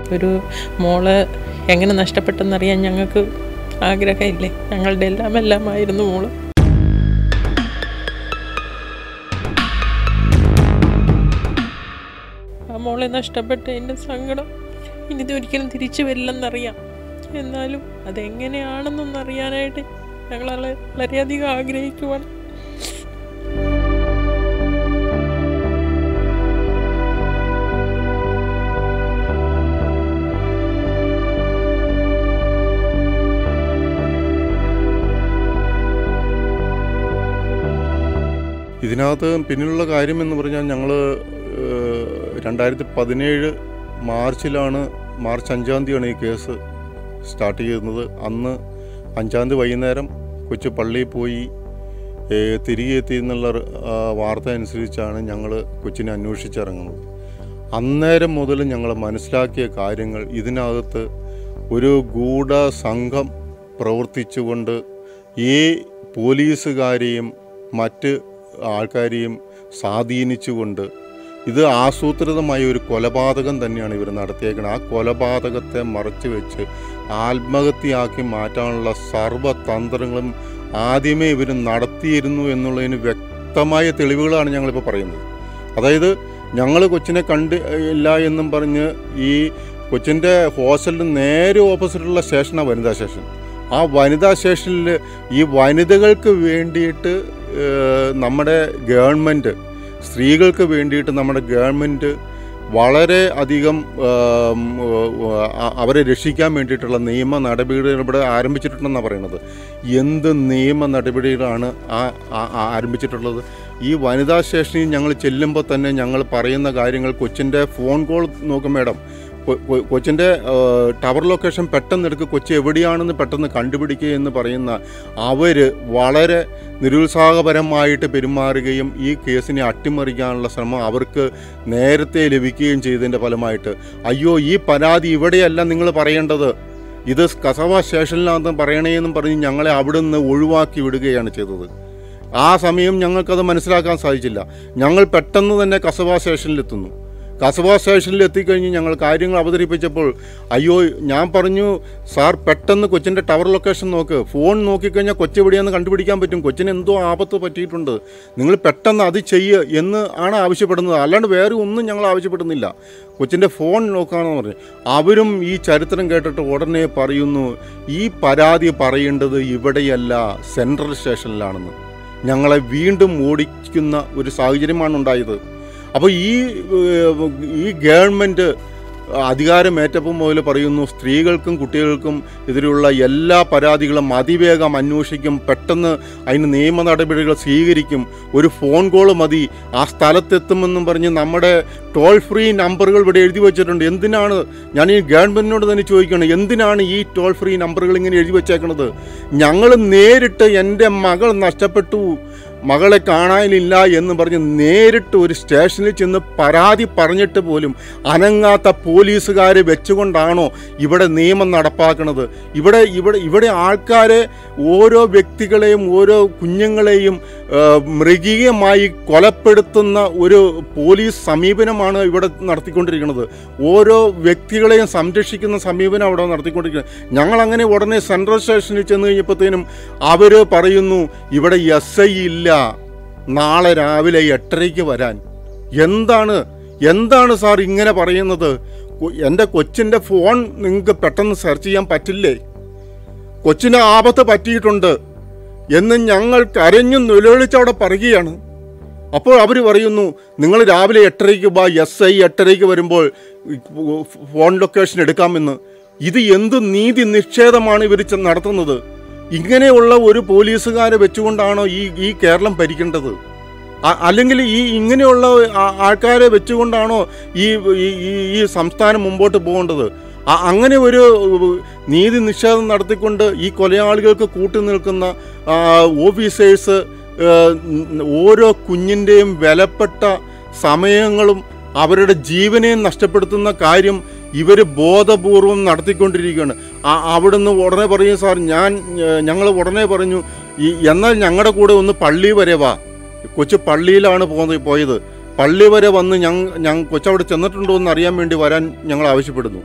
ഒരു മോള് എങ്ങനെ നഷ്ടപ്പെട്ടെന്നറിയാൻ ഞങ്ങൾക്ക് ആഗ്രഹമില്ലേ ഞങ്ങളുടെ എല്ലാം എല്ലാമായിരുന്നു മോള് ആ മോളെ നഷ്ടപ്പെട്ട എൻ്റെ സങ്കടം ഇനി ഇതൊരിക്കലും തിരിച്ചു വരില്ലെന്നറിയാം എന്നാലും അതെങ്ങനെയാണെന്നൊന്ന് അറിയാനായിട്ട് ഞങ്ങൾ വളരെയധികം ആഗ്രഹിക്കുവാണ് ഇതിനകത്ത് പിന്നിലുള്ള കാര്യം എന്ന് പറഞ്ഞാൽ ഞങ്ങൾ രണ്ടായിരത്തി പതിനേഴ് മാർച്ചിലാണ് മാർച്ച് അഞ്ചാം തീയതിയാണ് ഈ കേസ് സ്റ്റാർട്ട് ചെയ്യുന്നത് അന്ന് അഞ്ചാം തീയതി വൈകുന്നേരം കൊച്ചു പള്ളിയിൽ പോയി ഏ, തിരികെ എത്തി എന്നുള്ള ആ, വാർത്ത അനുസരിച്ചാണ് ഞങ്ങൾ കൊച്ചിനെ അന്വേഷിച്ചിറങ്ങുന്നത് അന്നേരം മുതൽ ഞങ്ങൾ മനസ്സിലാക്കിയ കാര്യങ്ങൾ ഇതിനകത്ത് ഒരു ഗൂഢ സംഘം പ്രവർത്തിച്ചുകൊണ്ട് ഈ പോലീസുകാരെയും മറ്റ് ആൾക്കാരെയും സ്വാധീനിച്ചുകൊണ്ട് ഇത് ആസൂത്രിതമായ ഒരു കൊലപാതകം തന്നെയാണ് ഇവർ നടത്തിയേക്കുന്നത് ആ കൊലപാതകത്തെ മറച്ചു വെച്ച് ആത്മഹത്യയാക്കി മാറ്റാനുള്ള സർവ്വതന്ത്രങ്ങളും ആദ്യമേ ഇവർ നടത്തിയിരുന്നു എന്നുള്ളതിന് വ്യക്തമായ തെളിവുകളാണ് ഞങ്ങളിപ്പോൾ പറയുന്നത് അതായത് ഞങ്ങൾ കൊച്ചിനെ കണ്ട് ഇല്ല എന്നും പറഞ്ഞ് ഈ കൊച്ചിൻ്റെ ഹോസ്റ്റലിന് നേരെ ഓപ്പോസിറ്റുള്ള സ്റ്റേഷനാണ് വനിതാ സ്റ്റേഷൻ ആ വനിതാ സ്റ്റേഷനിൽ ഈ വനിതകൾക്ക് വേണ്ടിയിട്ട് ഏഹ്, നമ്മുടെ ഗവൺമെൻറ് സ്ത്രീകൾക്ക് വേണ്ടിയിട്ട് നമ്മുടെ ഗവൺമെൻറ് വളരെ അധികം ആം, ആ, അവരെ രക്ഷിക്കാൻ വേണ്ടിയിട്ടുള്ള നിയമ നടപടികൾ ഇവിടെ ആരംഭിച്ചിട്ടുണ്ടെന്നാണ് പറയുന്നത് എന്ത് നിയമ നടപടികളാണ് ആ ആ- ആ ആരംഭിച്ചിട്ടുള്ളത് ഈ വനിതാ സ്റ്റേഷനിൽ ഞങ്ങൾ ചെല്ലുമ്പോൾ തന്നെ ഞങ്ങൾ പറയുന്ന കാര്യങ്ങൾ കൊച്ചിൻ്റെ ഫോൺ കോൾ നോക്കും മേഡം കൊ- കൊ- കൊച്ചിൻ്റെ ടവർ ലൊക്കേഷൻ പെട്ടെന്ന് എടുക്കുക കൊച്ചി എവിടെയാണെന്ന് പെട്ടെന്ന് കണ്ടുപിടിക്കുക എന്ന് പറയുന്ന അവർ വളരെ നിരുത്സാഹപരമായിട്ട് പെരുമാറുകയും ഈ കേസിനെ അട്ടിമറിക്കാനുള്ള ശ്രമം അവർക്ക് നേരത്തെ ലഭിക്കുകയും ചെയ്തതിൻ്റെ ഫലമായിട്ട് അയ്യോ ഈ പരാതി ഇവിടെയല്ല നിങ്ങൾ പറയേണ്ടത് ഇത് കസവ സ്റ്റേഷനിലാണെന്ന് പറയണേന്നും പറഞ്ഞ് ഞങ്ങളെ അവിടുന്ന് ഒഴിവാക്കി വിടുകയാണ് ചെയ്തത് ആ സമയം ഞങ്ങൾക്കത് മനസ്സിലാക്കാൻ സാധിച്ചില്ല ഞങ്ങൾ പെട്ടെന്ന് തന്നെ കസവ സ്റ്റേഷനിലെത്തുന്നു കസബ സ്റ്റേഷനിൽ എത്തിക്കഴിഞ്ഞ് ഞങ്ങൾ കാര്യങ്ങൾ അവതരിപ്പിച്ചപ്പോൾ അയ്യോ ഞാൻ പറഞ്ഞു സാർ പെട്ടെന്ന് കൊച്ചിൻ്റെ ടവർ ലൊക്കേഷൻ നോക്ക് ഫോൺ നോക്കിക്കഴിഞ്ഞാൽ കൊച്ചെവിടെയാന്ന് കണ്ടുപിടിക്കാൻ പറ്റും കൊച്ചിന് എന്തോ ആപത്ത് പറ്റിയിട്ടുണ്ട് നിങ്ങൾ പെട്ടെന്ന് അത് ചെയ്യ് എന്ന് ആണ് ആവശ്യപ്പെടുന്നത് അല്ലാണ്ട് വേറെ ഒന്നും ഞങ്ങൾ ആവശ്യപ്പെടുന്നില്ല കൊച്ചിൻ്റെ ഫോൺ നോക്കാമെന്ന് പറഞ്ഞു അവരും ഈ ചരിത്രം കേട്ടിട്ട് ഉടനെ പറയുന്നു ഈ പരാതി പറയേണ്ടത് ഇവിടെയല്ല സെൻട്രൽ സ്റ്റേഷനിലാണെന്ന് ഞങ്ങളെ വീണ്ടും ഓടിക്കുന്ന ഒരു സാഹചര്യമാണ് ഉണ്ടായത് അപ്പോൾ ഈ ഏഹ്, ഈ ഗവൺമെൻറ് അധികാരമേറ്റപ്പം മുതൽ പറയുന്നു സ്ത്രീകൾക്കും കുട്ടികൾക്കും എതിരെയുള്ള എല്ലാ പരാതികളും അതിവേഗം അന്വേഷിക്കും പെട്ടെന്ന് അതിന് നിയമ നടപടികൾ സ്വീകരിക്കും ഒരു ഫോൺ കോൾ മതി ആ സ്ഥലത്തെത്തുമെന്നും പറഞ്ഞ് നമ്മുടെ ടോൾ ഫ്രീ നമ്പറുകൾ ഇവിടെ എഴുതി വെച്ചിട്ടുണ്ട് എന്തിനാണ് ഞാൻ ഈ ഗവൺമെൻറ്റിനോട് തന്നെ ചോദിക്കണം എന്തിനാണ് ഈ ടോൾ ഫ്രീ നമ്പറുകൾ ഇങ്ങനെ എഴുതി വെച്ചേക്കണത് ഞങ്ങൾ നേരിട്ട് എൻ്റെ മകൾ നഷ്ടപ്പെട്ടു മകളെ കാണാനില്ല എന്ന് പറഞ്ഞ് നേരിട്ട് ഒരു സ്റ്റേഷനിൽ ചെന്ന് പരാതി പറഞ്ഞിട്ട് പോലും അനങ്ങാത്ത പോലീസുകാരെ വെച്ചുകൊണ്ടാണോ ഇവിടെ നിയമം നടപ്പാക്കുന്നത് ഇവിടെ ഇവിടെ ഇവിടെ ആൾക്കാരെ ഓരോ വ്യക്തികളെയും ഓരോ കുഞ്ഞുങ്ങളെയും ആ, മൃഗീയമായി കൊലപ്പെടുത്തുന്ന ഒരു പോലീസ് സമീപനമാണ് ഇവിടെ നടത്തിക്കൊണ്ടിരിക്കുന്നത് ഓരോ വ്യക്തികളെയും സംരക്ഷിക്കുന്ന സമീപനം അവിടെ നടത്തിക്കൊണ്ടിരിക്കുന്നത് ഞങ്ങൾ അങ്ങനെ ഉടനെ സെൻട്രൽ സ്റ്റേഷനിൽ ചെന്ന് കഴിഞ്ഞപ്പോഴത്തേനും അവർ പറയുന്നു ഇവിടെ എസ് ഐ ഇല്ല നാളെ രാവിലെ എട്ടരയ്ക്ക് വരാൻ എന്താണ് എന്താണ് സാർ ഇങ്ങനെ പറയുന്നത് കൊ- എൻ്റെ കൊച്ചിൻ്റെ ഫോൺ നിങ്ങൾക്ക് പെട്ടെന്ന് സെർച്ച് ചെയ്യാൻ പറ്റില്ലേ കൊച്ചിന് ആപത്ത് പറ്റിയിട്ടുണ്ട് എന്ന് ഞങ്ങൾ കരഞ്ഞു നിലവിളിച്ചവിടെ പറയുകയാണ് അപ്പോൾ അവർ പറയുന്നു നിങ്ങൾ രാവിലെ എട്ടരയ്ക്ക് ബാ എസ് ഐ എട്ടരയ്ക്ക് വരുമ്പോൾ ഫോൺ ലൊക്കേഷൻ എടുക്കാമെന്ന് ഇത് എന്ത് നീതി നിഷേധമാണ് ഇവർ ചെ- നടത്തുന്നത് ഇങ്ങനെയുള്ള ഒരു പോലീസുകാരെ വെച്ചുകൊണ്ടാണോ ഈ ഈ കേരളം ഭരിക്കേണ്ടത് അ- അല്ലെങ്കിൽ ഈ ഇങ്ങനെയുള്ള ആ- ആൾക്കാരെ വെച്ചുകൊണ്ടാണോ ഈ ഈ- ഈ- ഈ സംസ്ഥാനം മുമ്പോട്ട് പോകേണ്ടത് അ- അങ്ങനെ ഒരു നീതി നിഷേധം നടത്തിക്കൊണ്ട് ഈ കൊലയാളികൾക്ക് കൂട്ടു നിൽക്കുന്ന ആ, ഓഫീസേഴ്സ് ആ, ഓരോ കുഞ്ഞിൻ്റെയും വിലപ്പെട്ട സമയങ്ങളും അവരുടെ ജീവനെയും നഷ്ടപ്പെടുത്തുന്ന കാര്യം ഇവർ ബോധപൂർവം നടത്തിക്കൊണ്ടിരിക്കുകയാണ് ആ- അവിടുന്ന് ഉടനെ പറയും സാർ ഞാൻ ഞങ്ങൾ ഉടനെ പറഞ്ഞു ഈ എന്നാൽ ഞങ്ങളുടെ കൂടെ ഒന്ന് പള്ളി വരെ വാ കൊച്ചു പള്ളിയിലാണ് പോകുന്നത് പോയത് പള്ളി വരെ വന്ന് ഞങ്ങൾ ഞങ്ങൾ കൊച്ചവിടെ ചെന്നിട്ടുണ്ടോ എന്ന് അറിയാൻ വേണ്ടി വരാൻ ഞങ്ങൾ ആവശ്യപ്പെടുന്നു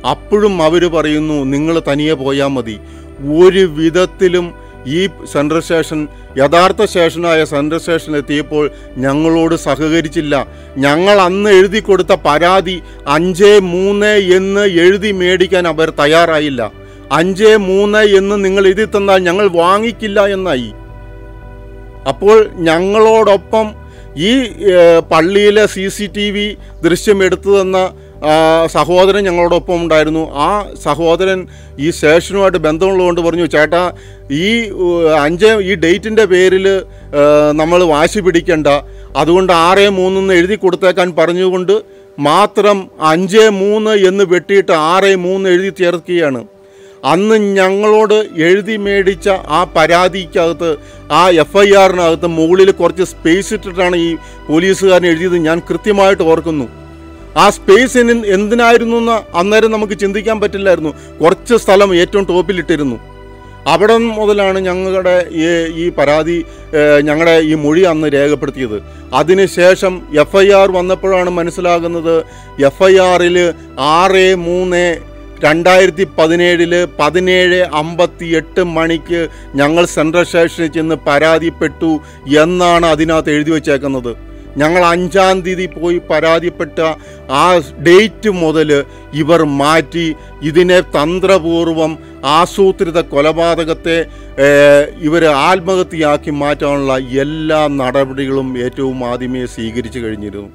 അപ്പോഴും അവർ പറയുന്നു നിങ്ങൾ തനിയെ പോയാൽ മതി ഒരു വിധത്തിലും ഈ സെൻട്രൽ സ്റ്റേഷൻ യഥാർത്ഥ സ്റ്റേഷനായ സെൻട്രൽ സ്റ്റേഷനിൽ എത്തിയപ്പോൾ ഞങ്ങളോട് സഹകരിച്ചില്ല ഞങ്ങൾ അന്ന് എഴുതി കൊടുത്ത പരാതി അഞ്ച് മൂന്ന് എന്ന് എഴുതി മേടിക്കാൻ അവർ തയ്യാറായില്ല അഞ്ച് മൂന്ന് എന്ന് നിങ്ങൾ എഴുതി തന്നാൽ ഞങ്ങൾ വാങ്ങിക്കില്ല എന്നായി അപ്പോൾ ഞങ്ങളോടൊപ്പം ഈ ഏഹ്, പള്ളിയിലെ സി സി ടി വി ദൃശ്യം എടുത്തു തന്ന ആ, സഹോദരൻ ഞങ്ങളോടൊപ്പം ഉണ്ടായിരുന്നു ആ സഹോദരൻ ഈ സ്റ്റേഷനുമായിട്ട് ബന്ധമുള്ളതുകൊണ്ട് പറഞ്ഞു ചേട്ടാ ഈ ഏഹ്, അഞ്ച് ഈ ഡേറ്റിൻ്റെ പേരിൽ നമ്മൾ വാശി പിടിക്കണ്ട അതുകൊണ്ട് ആറ് മൂന്നെന്ന് എഴുതി കൊടുത്തേക്കാൻ പറഞ്ഞുകൊണ്ട് മാത്രം അഞ്ച് മൂന്ന് എന്ന് വെട്ടിയിട്ട് ആറ് മൂന്ന് എഴുതി ചേർക്കുകയാണ് അന്ന് ഞങ്ങളോട് എഴുതി മേടിച്ച ആ പരാതിക്കകത്ത് ആ എഫ് ഐ ആറിനകത്ത് മുകളിൽ കുറച്ച് സ്പേസ് ഇട്ടിട്ടാണ് ഈ പോലീസുകാരൻ എഴുതിയത് ഞാൻ കൃത്യമായിട്ട് ഓർക്കുന്നു ആ സ്പേസ് എനി- എന്തിനായിരുന്നു എന്ന് അന്നേരം നമുക്ക് ചിന്തിക്കാൻ പറ്റില്ലായിരുന്നു കുറച്ച് സ്ഥലം ഏറ്റവും ടോപ്പിലിട്ടിരുന്നു അവിടെ മുതലാണ് ഞങ്ങളുടെ ഈ ഈ പരാതി ഏഹ്, ഞങ്ങളുടെ ഈ മൊഴി അന്ന് രേഖപ്പെടുത്തിയത് അതിനുശേഷം എഫ് ഐ ആർ വന്നപ്പോഴാണ് മനസ്സിലാകുന്നത് എഫ് ഐ ആറിൽ ആറ് മൂന്ന് രണ്ടായിരത്തി പതിനേഴില് പതിനേഴ് അമ്പത്തി എട്ട് മണിക്ക് ഞങ്ങൾ സെൻട്രൽ സ്റ്റേഷനിൽ ചെന്ന് പരാതിപ്പെട്ടു എന്നാണ് അതിനകത്ത് എഴുതി വച്ചേക്കുന്നത് ഞങ്ങൾ അഞ്ചാം തീയതി പോയി പരാതിപ്പെട്ട ആ ഡേറ്റ് മുതൽ ഇവർ മാറ്റി ഇതിനെ തന്ത്രപൂർവം ആസൂത്രിത കൊലപാതകത്തെ ഇവർ ആത്മഹത്യയാക്കി മാറ്റാനുള്ള എല്ലാ നടപടികളും ഏറ്റവും ആദ്യമേ സ്വീകരിച്ചു കഴിഞ്ഞിരുന്നു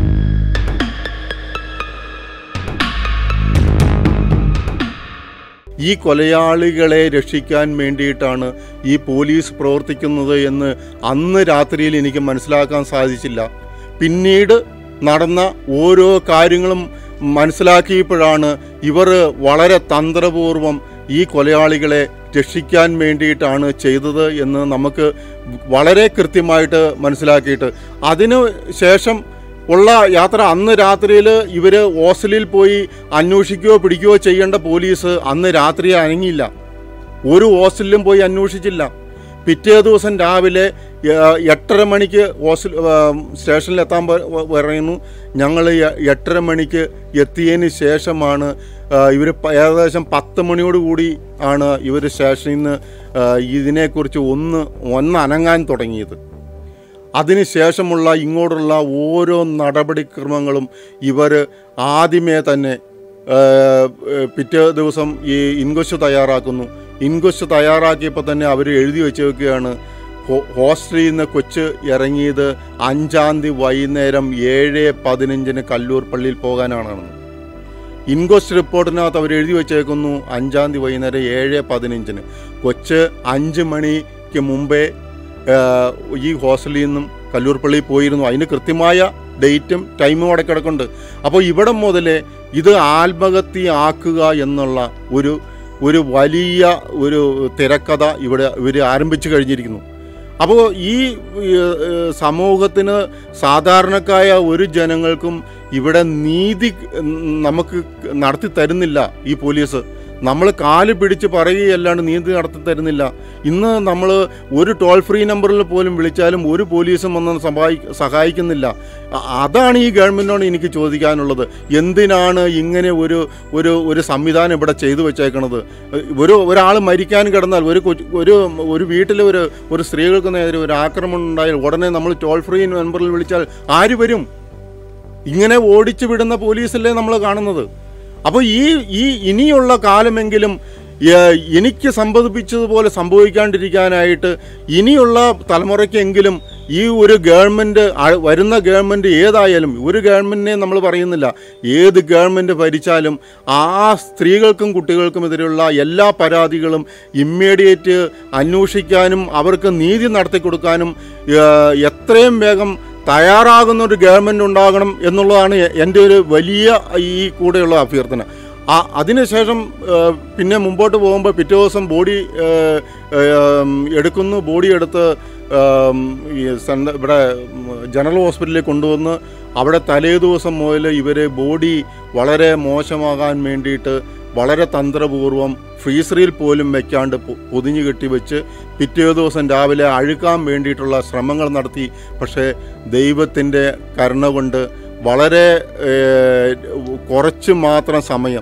ഈ കൊലയാളികളെ രക്ഷിക്കാൻ വേണ്ടിയിട്ടാണ് ഈ പോലീസ് പ്രവർത്തിക്കുന്നത് എന്ന് അന്ന് രാത്രിയിൽ എനിക്ക് മനസ്സിലാക്കാൻ സാധിച്ചില്ല പിന്നീട് നടന്ന ഓരോ കാര്യങ്ങളും മനസ്സിലാക്കിയപ്പോഴാണ് ഇവർ വളരെ തന്ത്രപൂർവം ഈ കൊലയാളികളെ രക്ഷിക്കാൻ വേണ്ടിയിട്ടാണ് ചെയ്തത് എന്ന് നമുക്ക് വളരെ കൃത്യമായിട്ട് മനസ്സിലാക്കിയിട്ട് അതിനു ശേഷം ഉള്ള യാത്ര അന്ന് രാത്രിയിൽ ഇവർ ഹോസ്റ്റലിൽ പോയി അന്വേഷിക്കുകയോ പിടിക്കുകയോ ചെയ്യേണ്ട പോലീസ് അന്ന് രാത്രി അനങ്ങിയില്ല ഒരു ഹോസ്റ്റലിലും പോയി അന്വേഷിച്ചില്ല പിറ്റേ ദിവസം രാവിലെ ഏഹ്, എട്ടര മണിക്ക് ഹോസ്റ്റൽ സ്റ്റേഷനിൽ എത്താൻ പ- പറയുന്നു ഞങ്ങൾ എ- എട്ടര മണിക്ക് എത്തിയതിന് ശേഷമാണ് ഇവർ ഏകദേശം പത്ത് മണിയോട് കൂടി ആണ് ഇവർ സ്റ്റേഷനിൽ നിന്ന് ഏഹ്, ഇതിനെക്കുറിച്ച് ഒന്ന് ഒന്ന് അനങ്ങാൻ തുടങ്ങിയത് അതിനുശേഷമുള്ള ഇങ്ങോട്ടുള്ള ഓരോ നടപടിക്രമങ്ങളും ഇവർ ആദ്യമേ തന്നെ ഏഹ്, ഏഹ്, പിറ്റേ ദിവസം ഈ ഇൻക്വസ്റ്റ് തയ്യാറാക്കുന്നു ഇൻക്വസ്റ്റ് തയ്യാറാക്കിയപ്പോൾ തന്നെ അവർ എഴുതി വെച്ച് വെക്കുകയാണ് ഹോ- ഹോസ്റ്റലിൽ നിന്ന് കൊച്ച് ഇറങ്ങിയത് അഞ്ചാം തീയതി വൈകുന്നേരം ഏഴ് പതിനഞ്ചിന് കല്ലൂർ പള്ളിയിൽ പോകാനാണെന്ന് ഇൻക്വസ്റ്റ് റിപ്പോർട്ടിനകത്ത് അവർ എഴുതി വെച്ചേക്കുന്നു അഞ്ചാം തീയതി വൈകുന്നേരം ഏഴ് പതിനഞ്ചിന് കൊച്ച് അഞ്ച് മണിക്ക് മുമ്പേ ഏഹ്, ഈ ഹോസ്റ്റലിൽ നിന്നും കല്ലൂർ പള്ളിയിൽ പോയിരുന്നു അതിന് കൃത്യമായ ഡേറ്റും ടൈമും അവിടെ കിടക്കുന്നുണ്ട് അപ്പോൾ ഇവിടെ മുതൽ ഇത് ആത്മഹത്യ ആക്കുക എന്നുള്ള ഒരു ഒരു വലിയ ഒരു തിരക്കഥ ഇവിടെ ഇവർ ആരംഭിച്ചു കഴിഞ്ഞിരിക്കുന്നു അപ്പോൾ ഈ ഏഹ്, സമൂഹത്തിന് സാധാരണക്കായ ഒരു ജനങ്ങൾക്കും ഇവിടെ നീതി നമുക്ക് നടത്തി തരുന്നില്ല ഈ പോലീസ് നമ്മൾ കാല് പിടിച്ച് പറയുകയല്ലാണ്ട് നീതി നടത്തി തരുന്നില്ല ഇന്ന് നമ്മൾ ഒരു ടോൾ ഫ്രീ നമ്പറിൽ പോലും വിളിച്ചാലും ഒരു പോലീസും വന്ന് സഹായി സഹായിക്കുന്നില്ല അ- അതാണ് ഈ ഗവൺമെൻറ്റിനോട് എനിക്ക് ചോദിക്കാനുള്ളത് എന്തിനാണ് ഇങ്ങനെ ഒരു ഒരു ഒരു സംവിധാനം ഇവിടെ ചെയ്തു വെച്ചേക്കണത് ഒരു ഒരാൾ മരിക്കാൻ കിടന്നാൽ ഒരു കൊച്ചു- ഒരു ഒരു വീട്ടിൽ ഒരു ഒരു സ്ത്രീകൾക്ക് നേരെ ഒരു ആക്രമണം ഉണ്ടായാൽ ഉടനെ നമ്മൾ ടോൾ ഫ്രീ നമ്പറിൽ വിളിച്ചാൽ ആര് വരും ഇങ്ങനെ ഓടിച്ചു വിടുന്ന പോലീസല്ലേ നമ്മൾ കാണുന്നത് അപ്പോൾ ഈ ഈ ഇനിയുള്ള കാലമെങ്കിലും ഏഹ്, എനിക്ക് സംഭവിച്ചതുപോലെ സംഭവിക്കാണ്ടിരിക്കാനായിട്ട് ഇനിയുള്ള തലമുറയ്ക്കെങ്കിലും ഈ ഒരു ഗവൺമെൻറ് ആ- വരുന്ന ഗവൺമെൻറ് ഏതായാലും ഒരു ഗവൺമെൻറ്റിനെ നമ്മൾ പറയുന്നില്ല ഏത് ഗവൺമെൻറ് ഭരിച്ചാലും ആ സ്ത്രീകൾക്കും കുട്ടികൾക്കും എതിരെയുള്ള എല്ലാ പരാതികളും ഇമ്മീഡിയറ്റ് അന്വേഷിക്കാനും അവർക്ക് നീതി നടത്തി കൊടുക്കാനും ഏഹ്, എത്രയും വേഗം തയ്യാറാകുന്ന ഒരു ഗവൺമെൻറ് ഉണ്ടാകണം എന്നുള്ളതാണ് എ- എൻ്റെ ഒരു വലിയ ഈ കൂടെയുള്ള അഭ്യർത്ഥന ആ അതിനുശേഷം ഏഹ്, പിന്നെ മുമ്പോട്ട് പോകുമ്പോൾ പിറ്റേ ദിവസം ബോഡി ഏഹ്, ഏഹ്, എടുക്കുന്നു ബോഡി എടുത്ത് ഏഹ്, ഈ സെൻ്റ ഇവിടെ ഉം, ജനറൽ ഹോസ്പിറ്റലിൽ കൊണ്ടുവന്ന് അവിടെ തലേ ദിവസം മുതൽ ഇവർ ബോഡി വളരെ മോശമാകാൻ വേണ്ടിയിട്ട് വളരെ തന്ത്രപൂർവ്വം ഫ്രീസറിൽ പോലും വെക്കാണ്ട് പൊ- പൊതിഞ്ഞു കെട്ടി വെച്ച് പിറ്റേ ദിവസം രാവിലെ അഴുക്കാൻ വേണ്ടിയിട്ടുള്ള ശ്രമങ്ങൾ നടത്തി പക്ഷേ ദൈവത്തിൻ്റെ കരുണ കൊണ്ട് വളരെ ഏഹ്, കുറച്ച് മാത്രം സമയം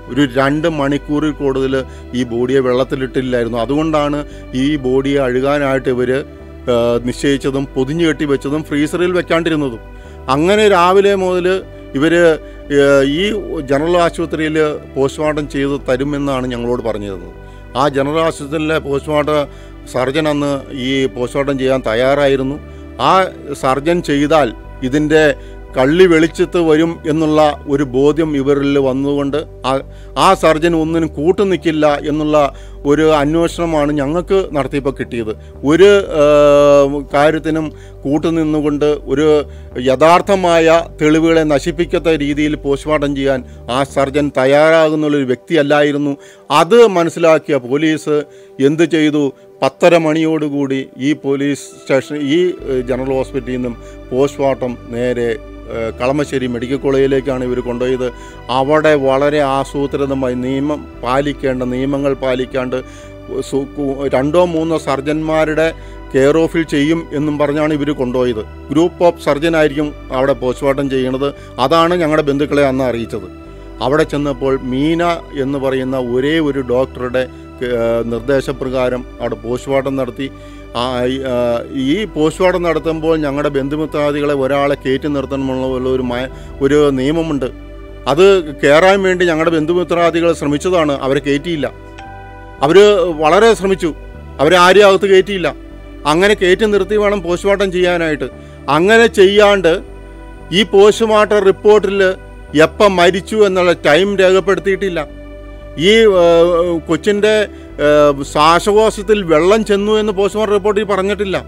ഒരു രണ്ട് മണിക്കൂറിൽ കൂടുതൽ ഈ ബോഡിയെ വെള്ളത്തിലിട്ടില്ലായിരുന്നു അതുകൊണ്ടാണ് ഈ ബോഡിയെ അഴുകാനായിട്ട് ഇവർ നിശ്ചയിച്ചതും പൊതിഞ്ഞു കെട്ടി വെച്ചതും ഫ്രീസറിൽ വെക്കാണ്ടിരുന്നതും അങ്ങനെ രാവിലെ മുതൽ ഇവർ ഈ ജനറൽ ആശുപത്രിയിൽ പോസ്റ്റ്മോർട്ടം ചെയ്ത് തരുമെന്നാണ് ഞങ്ങളോട് പറഞ്ഞിരുന്നത് ആ ജനറൽ ആശുപത്രിയിലെ പോസ്റ്റ്മോർട്ടം സർജൻ അന്ന് ഈ പോസ്റ്റ്മോർട്ടം ചെയ്യാൻ തയ്യാറായിരുന്നു ആ സർജൻ ചെയ്താൽ ഇതിൻ്റെ കള്ളി വെളിച്ചത്ത് വരും എന്നുള്ള ഒരു ബോധ്യം ഇവരിൽ വന്നുകൊണ്ട് ആ ആ സർജൻ ഒന്നിനും കൂട്ടു നിൽക്കില്ല എന്നുള്ള ഒരു അന്വേഷണമാണ് ഞങ്ങൾക്ക് നടത്തിയപ്പോൾ കിട്ടിയത് ഒരു ആ, കാര്യത്തിനും കൂട്ടുനിന്നുകൊണ്ട് ഒരു യഥാർത്ഥമായ തെളിവുകളെ നശിപ്പിക്കത്ത രീതിയിൽ പോസ്റ്റ്മോർട്ടം ചെയ്യാൻ ആ സർജൻ തയ്യാറാകുന്നുള്ളൊരു വ്യക്തിയല്ലായിരുന്നു അത് മനസ്സിലാക്കിയ പോലീസ് എന്ത് ചെയ്തു പത്തര മണിയോടുകൂടി ഈ പോലീസ് സ്റ്റേഷൻ ഈ ഏഹ്, ജനറൽ ഹോസ്പിറ്റലിൽ നിന്നും പോസ്റ്റ്മോർട്ടം നേരെ ഏഹ്, കളമശ്ശേരി മെഡിക്കൽ കോളേജിലേക്കാണ് ഇവർ കൊണ്ടുപോയത് അവിടെ വളരെ ആസൂത്രിതമായി നിയമം പാലിക്കേണ്ട നിയമങ്ങൾ പാലിക്കാണ്ട് സു- കു- രണ്ടോ മൂന്നോ സർജന്മാരുടെ കെയർ ഓഫിൽ ചെയ്യും എന്നും പറഞ്ഞാണ് ഇവർ കൊണ്ടുപോയത് ഗ്രൂപ്പ് ഓഫ് സർജൻ ആയിരിക്കും അവിടെ പോസ്റ്റ്മോർട്ടം ചെയ്യണത് അതാണ് ഞങ്ങളുടെ ബന്ധുക്കളെ അന്ന് അറിയിച്ചത് അവിടെ ചെന്നപ്പോൾ മീന എന്ന് പറയുന്ന ഒരേ ഒരു ഡോക്ടറുടെ ഏഹ്, നിർദ്ദേശപ്രകാരം അവിടെ പോസ്റ്റ്മോർട്ടം നടത്തി ആ, ഈ, ആ, ഈ പോസ്റ്റ്മോർട്ടം നടത്തുമ്പോൾ ഞങ്ങളുടെ ബന്ധുമിത്രാദികളെ ഒരാളെ കയറ്റി നിർത്തണമെന്നുള്ള ഒരു മയ ഒരു നിയമമുണ്ട് അത് കയറാൻ വേണ്ടി ഞങ്ങളുടെ ബന്ധുമിത്രാദികൾ ശ്രമിച്ചതാണ് അവരെ കയറ്റിയില്ല അവർ വളരെ ശ്രമിച്ചു അവരെ ആരെയും അകത്ത് കയറ്റിയില്ല അങ്ങനെ കയറ്റി നിർത്തി വേണം പോസ്റ്റ്മോർട്ടം ചെയ്യാനായിട്ട് അങ്ങനെ ചെയ്യാണ്ട് ഈ പോസ്റ്റ്മോർട്ടം റിപ്പോർട്ടിൽ എപ്പം മരിച്ചു എന്നുള്ള ടൈം രേഖപ്പെടുത്തിയിട്ടില്ല ഈ ഏഹ്, കൊച്ചിൻ്റെ ഏഹ്, ശ്വാസകോശത്തിൽ വെള്ളം ചെന്നു എന്ന് പോസ്റ്റ്മോർട്ടം റിപ്പോർട്ടിൽ പറഞ്ഞിട്ടില്ല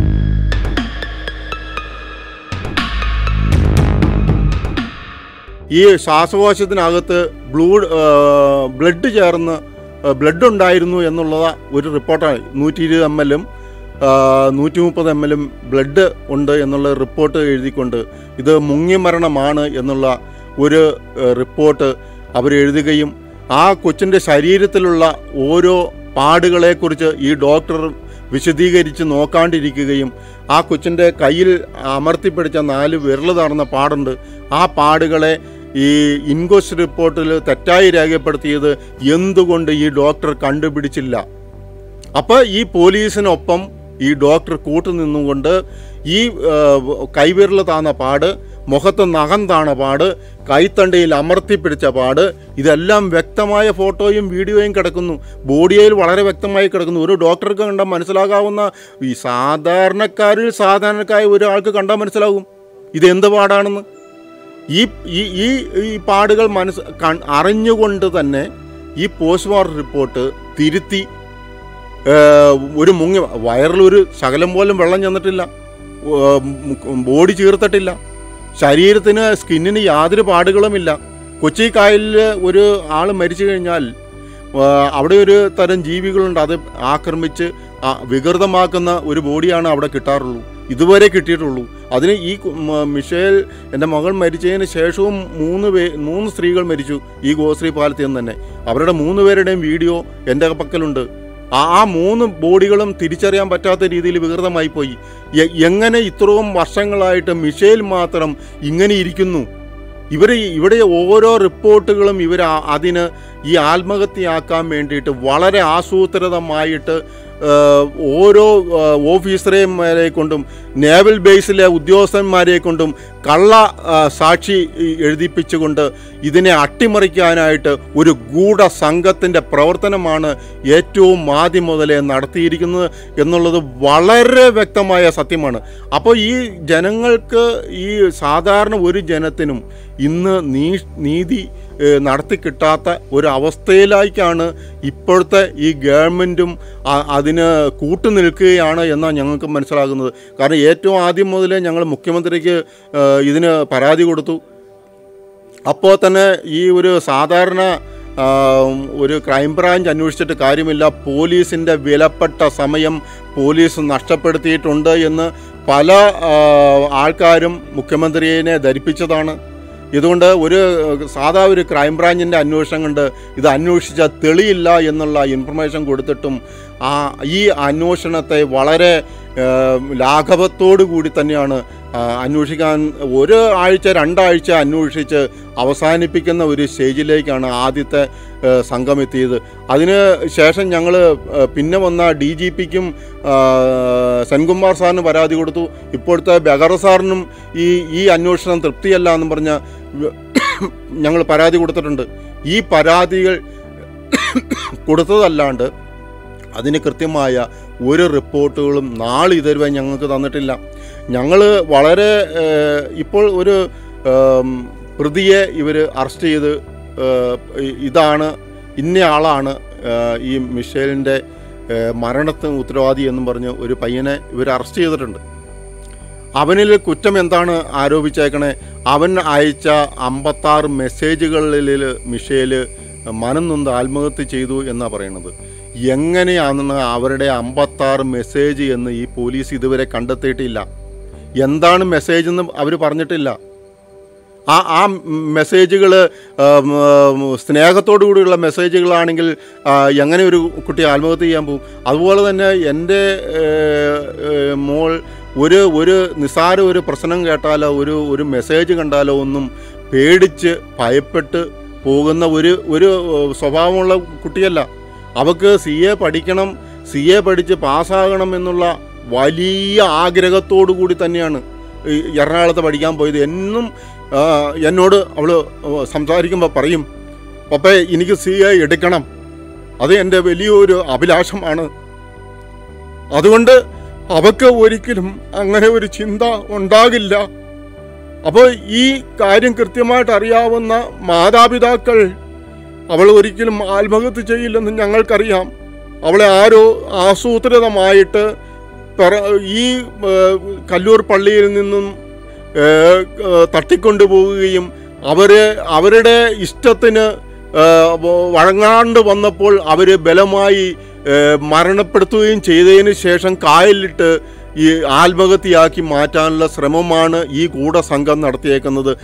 ഈ ശ്വാസകോശത്തിനകത്ത് ബ്ലൂ ഏഹ്, ബ്ലഡ് ചേർന്ന് ഏഹ്, ബ്ലഡ് ഉണ്ടായിരുന്നു എന്നുള്ള ഒരു റിപ്പോർട്ടാണ് നൂറ്റി ഇരുപത് എം എല്ലും നൂറ്റി മുപ്പത് എം എല്ലും ബ്ലഡ് ഉണ്ട് എന്നുള്ള റിപ്പോർട്ട് എഴുതിക്കൊണ്ട് ഇത് മുങ്ങിമരണമാണ് എന്നുള്ള ഒരു ഏഹ്, റിപ്പോർട്ട് അവർ എഴുതുകയും ആ കൊച്ചിൻ്റെ ശരീരത്തിലുള്ള ഓരോ പാടുകളെക്കുറിച്ച് ഈ ഡോക്ടർ വിശദീകരിച്ച് നോക്കാണ്ടിരിക്കുകയും ആ കൊച്ചിൻ്റെ കയ്യിൽ അമർത്തിപ്പിടിച്ച നാല് വിരൽ താർന്ന പാടുണ്ട് ആ പാടുകളെ ഈ ഇൻക്വസ്റ്റ് റിപ്പോർട്ടിൽ തെറ്റായി രേഖപ്പെടുത്തിയത് എന്തുകൊണ്ട് ഈ ഡോക്ടർ കണ്ടുപിടിച്ചില്ല അപ്പോൾ ഈ പോലീസിനൊപ്പം ഈ ഡോക്ടർ കൂട്ടുനിന്നുകൊണ്ട് ഈ ആ, കൈവിരൽ താന്ന പാട് മുഖത്ത് നഖം താണ പാട് കൈത്തണ്ടയിൽ അമർത്തിപ്പിടിച്ച പാട് ഇതെല്ലാം വ്യക്തമായ ഫോട്ടോയും വീഡിയോയും കിടക്കുന്നു ബോഡിയിൽ വളരെ വ്യക്തമായി കിടക്കുന്നു ഒരു ഡോക്ടർക്ക് കണ്ടാൽ മനസ്സിലാകാവുന്ന ഈ സാധാരണക്കാരിൽ സാധാരണക്കായ ഒരാൾക്ക് കണ്ടാൽ മനസ്സിലാകും ഇത് എന്ത് പാടാണെന്ന് ഈ ഈ ഈ ഈ പാടുകൾ മനസ്സ് കൺ- അറിഞ്ഞുകൊണ്ട് തന്നെ ഈ പോസ്റ്റ്മോർട്ടം റിപ്പോർട്ട് തിരുത്തി ഏഹ്, ഒരു മുങ്ങി വയറിലൊരു ശകലം പോലും വെള്ളം ചെന്നിട്ടില്ല ഏഹ്, മു- ബോഡി ചീർത്തിട്ടില്ല ശരീരത്തിന് സ്കിന്നിന് യാതൊരു പാടുകളുമില്ല കൊച്ചി കായലിൽ ഒരു ആൾ മരിച്ചു കഴിഞ്ഞാൽ ഏഹ്, അവിടെ ഒരു തരം ജീവികളുണ്ട് അത് ആക്രമിച്ച് ആ, വികൃതമാക്കുന്ന ഒരു ബോഡിയാണ് അവിടെ കിട്ടാറുള്ളൂ ഇതുവരെ കിട്ടിയിട്ടുള്ളൂ അതിന് ഈ കു- മ- മിഷേൽ എൻ്റെ മകൾ മരിച്ചതിന് ശേഷവും മൂന്ന് പേ മൂന്ന് സ്ത്രീകൾ മരിച്ചു ഈ ഗോശ്രീ പാലത്തിൽ നിന്ന് തന്നെ അവരുടെ മൂന്ന് പേരുടെയും വീഡിയോ എൻ്റെ പക്കലുണ്ട് ആ ആ മൂന്ന് ബോഡികളും തിരിച്ചറിയാൻ പറ്റാത്ത രീതിയിൽ വികൃതമായി പോയി എ- എങ്ങനെ ഇത്രയും വർഷങ്ങളായിട്ട് മിഷേൽ മാത്രം ഇങ്ങനെ ഇരിക്കുന്നു ഇവർ ഇവിടെ ഓരോ റിപ്പോർട്ടുകളും ഇവർ അതിന് ഈ ആത്മഹത്യയാക്കാൻ വേണ്ടിയിട്ട് വളരെ ആസൂത്രിതമായിട്ട് ഏഹ്, ഓരോ ഏഹ്, ഓഫീസറേമാരെ കൊണ്ടും നേവൽ ബേസിലെ ഉദ്യോഗസ്ഥന്മാരെ കൊണ്ടും കള്ള ആ, സാക്ഷി ഈ, എഴുതിപ്പിച്ചുകൊണ്ട് ഇതിനെ അട്ടിമറിക്കാനായിട്ട് ഒരു ഗൂഢ സംഘത്തിൻ്റെ പ്രവർത്തനമാണ് ഏറ്റവും ആദ്യം മുതലേ നടത്തിയിരിക്കുന്നത് എന്നുള്ളത് വളരെ വ്യക്തമായ സത്യമാണ് അപ്പോൾ ഈ ജനങ്ങൾക്ക് ഈ സാധാരണ ഒരു ജനത്തിനും ഇന്ന് നീ നീതി ഏഹ്, നടത്തി കിട്ടാത്ത ഒരു അവസ്ഥയിലേക്കാണ് ഇപ്പോഴത്തെ ഈ ഗവൺമെൻറ്റും അ- അതിന് കൂട്ടുനിൽക്കുകയാണ് എന്നാണ് ഞങ്ങൾക്ക് മനസ്സിലാകുന്നത് കാരണം ഏറ്റവും ആദ്യം മുതലേ ഞങ്ങൾ മുഖ്യമന്ത്രിക്ക് ഏഹ്, ഇതിന് പരാതി കൊടുത്തു അപ്പോൾ തന്നെ ഈ ഒരു സാധാരണ ആ, ഒരു ക്രൈംബ്രാഞ്ച് അന്വേഷിച്ചിട്ട് കാര്യമില്ല പോലീസിൻ്റെ വിലപ്പെട്ട സമയം പോലീസ് നഷ്ടപ്പെടുത്തിയിട്ടുണ്ട് എന്ന് പല ആ, ആൾക്കാരും മുഖ്യമന്ത്രിയെ ധരിപ്പിച്ചതാണ് ഇതുകൊണ്ട് ഒരു സാധാ ഒരു ക്രൈംബ്രാഞ്ചിൻ്റെ അന്വേഷണം കൊണ്ട് ഇത് അന്വേഷിച്ചാൽ തെളിയില്ല എന്നുള്ള ഇൻഫർമേഷൻ കൊടുത്തിട്ടും ആ ഈ അന്വേഷണത്തെ വളരെ ലാഘവത്തോടു കൂടി തന്നെയാണ് ആ, അന്വേഷിക്കാൻ ഒരു ആഴ്ച രണ്ടാഴ്ച അന്വേഷിച്ച് അവസാനിപ്പിക്കുന്ന ഒരു സ്റ്റേജിലേക്കാണ് ആദ്യത്തെ ആ, സംഘം എത്തിയത് അതിന് ശേഷം ഞങ്ങൾ പിന്നെ വന്ന ഡി ജി പിക്കും സെൻകുമാർ സാറിന് പരാതി കൊടുത്തു ഇപ്പോഴത്തെ ബെഹറ സാറിനും ഈ ഈ അന്വേഷണം തൃപ്തിയല്ല എന്ന് പറഞ്ഞ ഞങ്ങൾ പരാതി കൊടുത്തിട്ടുണ്ട് ഈ പരാതികൾ കൊടുത്തതല്ലാണ്ട് അതിന് കൃത്യമായ ഒരു റിപ്പോർട്ടുകളും നാളെ ഇതുവരെ ഞങ്ങൾക്ക് തന്നിട്ടില്ല ഞങ്ങൾ വളരെ ഏഹ്, ഇപ്പോൾ ഒരു ഏം, പ്രതിയെ ഇവർ അറസ്റ്റ് ചെയ്ത് ഏഹ്, ഇ- ഇതാണ് ഇന്ന ആളാണ് ഏഹ്, ഈ മിഷേലിൻ്റെ ഏഹ്, മരണത്തിന് ഉത്തരവാദി എന്നും പറഞ്ഞ് ഒരു പയ്യനെ ഇവർ അറസ്റ്റ് ചെയ്തിട്ടുണ്ട് അവനിൽ കുറ്റം എന്താണ് ആരോപിച്ചേക്കണേ അവൻ അയച്ച അമ്പത്താറ് മെസ്സേജുകളിൽ മിഷേൽ മനം നൊന്ത് ആത്മഹത്യ ചെയ്തു എന്നാണ് പറയുന്നത് എങ്ങനെയാണെന്ന് അവരുടെ അമ്പത്താറ് മെസ്സേജ് എന്ന് ഈ പോലീസ് ഇതുവരെ കണ്ടെത്തിയിട്ടില്ല എന്താണ് മെസ്സേജ് എന്ന് അവർ പറഞ്ഞിട്ടില്ല ആ ആ മെസ്സേജുകൾ സ്നേഹത്തോടു കൂടിയുള്ള മെസ്സേജുകളാണെങ്കിൽ ആ, എങ്ങനെ ഒരു കുട്ടി ആത്മഹത്യ ചെയ്യാൻ പോകും അതുപോലെ തന്നെ എൻ്റെ ഏഹ്, ഏഹ്, മോൾ ഒരു ഒരു നിസ്സാര ഒരു പ്രശ്നം കേട്ടാലോ ഒരു ഒരു മെസ്സേജ് കണ്ടാലോ ഒന്നും പേടിച്ച് ഭയപ്പെട്ട് പോകുന്ന ഒരു ഒരു ഏഹ്, സ്വഭാവമുള്ള കുട്ടിയല്ല അവൾക്ക് സി എ പഠിക്കണം സി എ പഠിച്ച് പാസ്സാകണം എന്നുള്ള വലിയ ആഗ്രഹത്തോടു കൂടി തന്നെയാണ് ഈ എറണാകുളത്ത് പഠിക്കാൻ പോയത് എന്നും ആ, എന്നോട് അവൾ സംസാരിക്കുമ്പോൾ പറയും പപ്പേ എനിക്ക് സി എ എടുക്കണം അത് എൻ്റെ വലിയൊരു അഭിലാഷമാണ് അതുകൊണ്ട് അവക്ക് ഒരിക്കലും അങ്ങനെ ഒരു ചിന്ത ഉണ്ടാകില്ല അപ്പോൾ ഈ കാര്യം കൃത്യമായിട്ട് അറിയാവുന്ന മാതാപിതാക്കൾ അവൾ ഒരിക്കലും ആത്മഹത്യ ചെയ്യില്ലെന്ന് ഞങ്ങൾക്കറിയാം അവളെ ആരോ ആസൂത്രിതമായിട്ട് പെറ- ഈ ഏഹ്, കല്ലൂർ പള്ളിയിൽ നിന്നും ഏഹ്, ഏഹ്, തട്ടിക്കൊണ്ടുപോവുകയും അവരെ അവരുടെ ഇഷ്ടത്തിന് ഏഹ്, വ- വഴങ്ങാണ്ട് വന്നപ്പോൾ അവർ ബലമായി ഏഹ്, മരണപ്പെടുത്തുകയും ചെയ്തതിന് ശേഷം കായലിലിട്ട് ഈ ആത്മഹത്യയാക്കി മാറ്റാനുള്ള ശ്രമമാണ് ഈ ഗൂഢസംഘം നടത്തിയേക്കുന്നത്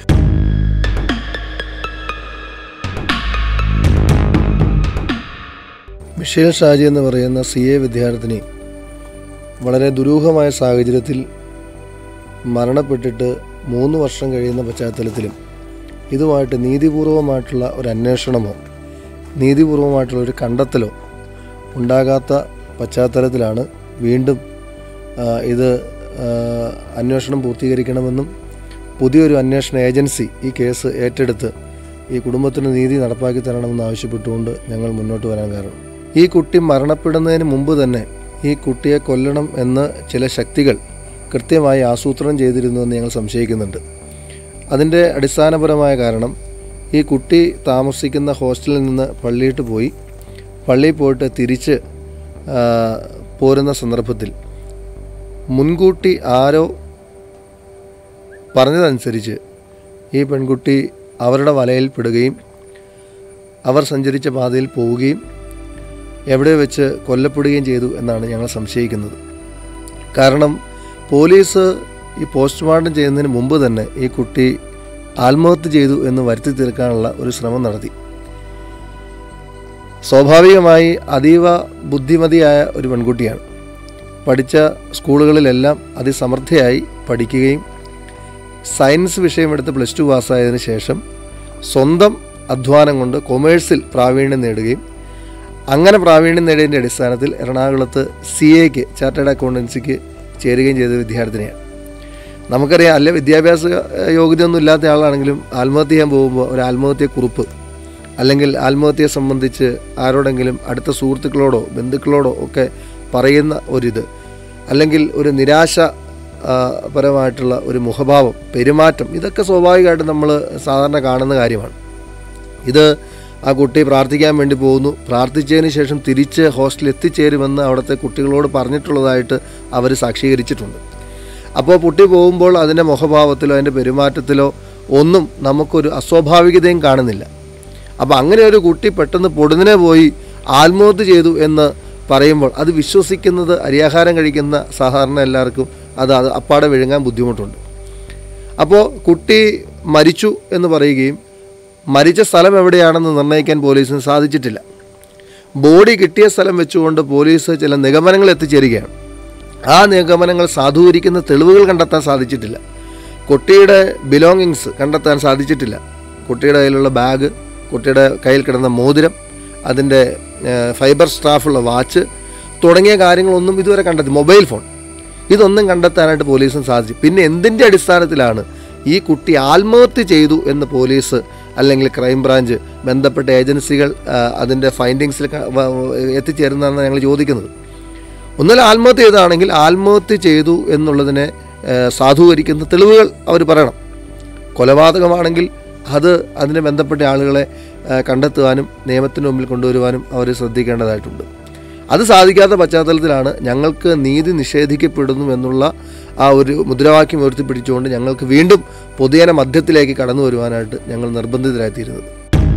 മിഷേൽ ഷാജി എന്ന് പറയുന്ന സി എ വിദ്യാർത്ഥിനി വളരെ ദുരൂഹമായ സാഹചര്യത്തിൽ മരണപ്പെട്ടിട്ട് മൂന്ന് വർഷം കഴിയുന്ന പശ്ചാത്തലത്തിലും ഇതുമായിട്ട് നീതിപൂർവമായിട്ടുള്ള ഒരു അന്വേഷണമോ നീതിപൂർവമായിട്ടുള്ള ഒരു കണ്ടെത്തലോ ഉണ്ടാകാത്ത പശ്ചാത്തലത്തിലാണ് വീണ്ടും ആ, ഇത് ആ, അന്വേഷണം പൂർത്തീകരിക്കണമെന്നും പുതിയൊരു അന്വേഷണ ഏജൻസി ഈ കേസ് ഏറ്റെടുത്ത് ഈ കുടുംബത്തിന് നീതി നടപ്പാക്കി തരണമെന്ന് ആവശ്യപ്പെട്ടുകൊണ്ട് ഞങ്ങൾ മുന്നോട്ട് വരാൻ കാരണം ഈ കുട്ടി മരണപ്പെടുന്നതിന് മുമ്പ് തന്നെ ഈ കുട്ടിയെ കൊല്ലണം എന്ന് ചില ശക്തികൾ കൃത്യമായി ആസൂത്രണം ചെയ്തിരുന്നുവെന്ന് ഞങ്ങൾ സംശയിക്കുന്നുണ്ട് അതിൻ്റെ അടിസ്ഥാനപരമായ കാരണം ഈ കുട്ടി താമസിക്കുന്ന ഹോസ്റ്റലിൽ നിന്ന് പള്ളിയിട്ട് പോയി പള്ളിയിൽ പോയിട്ട് തിരിച്ച് ആ, പോരുന്ന സന്ദർഭത്തിൽ മുൻകൂട്ടി ആരോ പറഞ്ഞതനുസരിച്ച് ഈ പെൺകുട്ടി അവരുടെ വലയിൽ പെടുകയും അവർ സഞ്ചരിച്ച പാതയിൽ പോവുകയും എവിടെ വെച്ച് കൊല്ലപ്പെടുകയും ചെയ്തു എന്നാണ് ഞങ്ങൾ സംശയിക്കുന്നത് കാരണം പോലീസ് ഈ പോസ്റ്റ്മോർട്ടം ചെയ്യുന്നതിന് മുമ്പ് തന്നെ ഈ കുട്ടി ആത്മഹത്യ ചെയ്തു എന്ന് വരുത്തി തീർക്കാനുള്ള ഒരു ശ്രമം നടത്തി സ്വാഭാവികമായി അതീവ ബുദ്ധിമതിയായ ഒരു പെൺകുട്ടിയാണ് പഠിച്ച സ്കൂളുകളിലെല്ലാം അതിസമർത്ഥയായി പഠിക്കുകയും സയൻസ് വിഷയമെടുത്ത് പ്ലസ് ടു പാസ്സായതിനു ശേഷം സ്വന്തം അധ്വാനം കൊണ്ട് കൊമേഴ്സിൽ പ്രാവീണ്യം നേടുകയും അങ്ങനെ പ്രാവീണ്യം നേടിയതിൻ്റെ അടിസ്ഥാനത്തിൽ എറണാകുളത്ത് സി എക്ക് ചാർട്ടേഡ് അക്കൗണ്ടൻസിക്ക് ചേരുകയും ചെയ്ത വിദ്യാർത്ഥിനിയാണ് നമുക്കറിയാം അല്ല വിദ്യാഭ്യാസ ഏഹ്, യോഗ്യതയൊന്നും ഇല്ലാത്ത ആളാണെങ്കിലും ആത്മഹത്യ ചെയ്യാൻ പോകുമ്പോൾ ഒരു ആത്മഹത്യ കുറിപ്പ് അല്ലെങ്കിൽ ആത്മഹത്യയെ സംബന്ധിച്ച് ആരോടെങ്കിലും അടുത്ത സുഹൃത്തുക്കളോടോ ബന്ധുക്കളോടോ ഒക്കെ പറയുന്ന ഒരിത് അല്ലെങ്കിൽ ഒരു നിരാശ ആ, പരമായിട്ടുള്ള ഒരു മുഖഭാവം പെരുമാറ്റം ഇതൊക്കെ സ്വാഭാവികമായിട്ടും നമ്മൾ സാധാരണ കാണുന്ന കാര്യമാണ് ഇത് ആ കുട്ടി പ്രാർത്ഥിക്കാൻ വേണ്ടി പോകുന്നു പ്രാർത്ഥിച്ചതിന് ശേഷം തിരിച്ച് ഹോസ്റ്റലിൽ എത്തിച്ചേരുമെന്ന് അവിടുത്തെ കുട്ടികളോട് പറഞ്ഞിട്ടുള്ളതായിട്ട് അവർ സാക്ഷീകരിച്ചിട്ടുണ്ട് അപ്പോൾ കുട്ടി പോകുമ്പോൾ അതിൻ്റെ മുഖഭാവത്തിലോ അതിൻ്റെ പെരുമാറ്റത്തിലോ ഒന്നും നമുക്കൊരു അസ്വാഭാവികതയും കാണുന്നില്ല അപ്പോൾ അങ്ങനെ ഒരു കുട്ടി പെട്ടെന്ന് പൊടുന്നിനെ പോയി ആത്മഹത്യ ചെയ്തു എന്ന് പറയുമ്പോൾ അത് വിശ്വസിക്കുന്നത് അരിയാഹാരം കഴിക്കുന്ന സാധാരണ എല്ലാവർക്കും അത് അത് അപ്പാടെ വിഴുങ്ങാൻ ബുദ്ധിമുട്ടുണ്ട് അപ്പോൾ കുട്ടി മരിച്ചു എന്ന് പറയുകയും മരിച്ച സ്ഥലം എവിടെയാണെന്ന് നിർണ്ണയിക്കാൻ പോലീസിന് സാധിച്ചിട്ടില്ല ബോഡി കിട്ടിയ സ്ഥലം വെച്ചുകൊണ്ട് പോലീസ് ചില നിഗമനങ്ങൾ എത്തിച്ചേരുകയാണ് ആ നിഗമനങ്ങൾ സാധൂകരിക്കുന്ന തെളിവുകൾ കണ്ടെത്താൻ സാധിച്ചിട്ടില്ല കുട്ടിയുടെ ബിലോങ്ങിങ്സ് കണ്ടെത്താൻ സാധിച്ചിട്ടില്ല കുട്ടിയുടെ കയ്യിലുള്ള ബാഗ് കുട്ടിയുടെ കയ്യിൽ കിടന്ന മോതിരം അതിൻ്റെ ഏഹ്, ഫൈബർ സ്റ്റാഫുള്ള വാച്ച് തുടങ്ങിയ കാര്യങ്ങളൊന്നും ഇതുവരെ കണ്ടെത്തി മൊബൈൽ ഫോൺ ഇതൊന്നും കണ്ടെത്താനായിട്ട് പോലീസിന് സാധിച്ചു പിന്നെ എന്തിൻ്റെ അടിസ്ഥാനത്തിലാണ് ഈ കുട്ടി ആത്മഹത്യ ചെയ്തു എന്ന് പോലീസ് അല്ലെങ്കിൽ ക്രൈംബ്രാഞ്ച് ബന്ധപ്പെട്ട ഏജൻസികൾ ആ, അതിൻ്റെ ഫൈൻഡിങ്സിൽ ക- വ- വ- എത്തിച്ചേരുന്നതെന്നാണ് ഞങ്ങൾ ചോദിക്കുന്നത് ഒന്നുമില്ല ആത്മഹത്യ ചെയ്താണെങ്കിൽ ആത്മഹത്യ ചെയ്തു എന്നുള്ളതിനെ ഏ, സാധൂകരിക്കുന്ന തെളിവുകൾ അവർ പറയണം കൊലപാതകമാണെങ്കിൽ അത് അതിനെ ബന്ധപ്പെട്ട ആളുകളെ ഏ, കണ്ടെത്തുവാനും നിയമത്തിന് മുമ്പിൽ കൊണ്ടുവരുവാനും അവർ ശ്രദ്ധിക്കേണ്ടതായിട്ടുണ്ട് അത് സാധിക്കാത്ത പശ്ചാത്തലത്തിലാണ് ഞങ്ങൾക്ക് നീതി നിഷേധിക്കപ്പെടുന്നു എന്നുള്ള ആ ഒരു മുദ്രാവാക്യം ഉയർത്തിപ്പിടിച്ചുകൊണ്ട് ഞങ്ങൾക്ക് വീണ്ടും പൊതുജന മധ്യത്തിലേക്ക് കടന്നു വരുവാനായിട്ട് ഞങ്ങൾ നിർബന്ധിതരായിത്തീരുന്നത്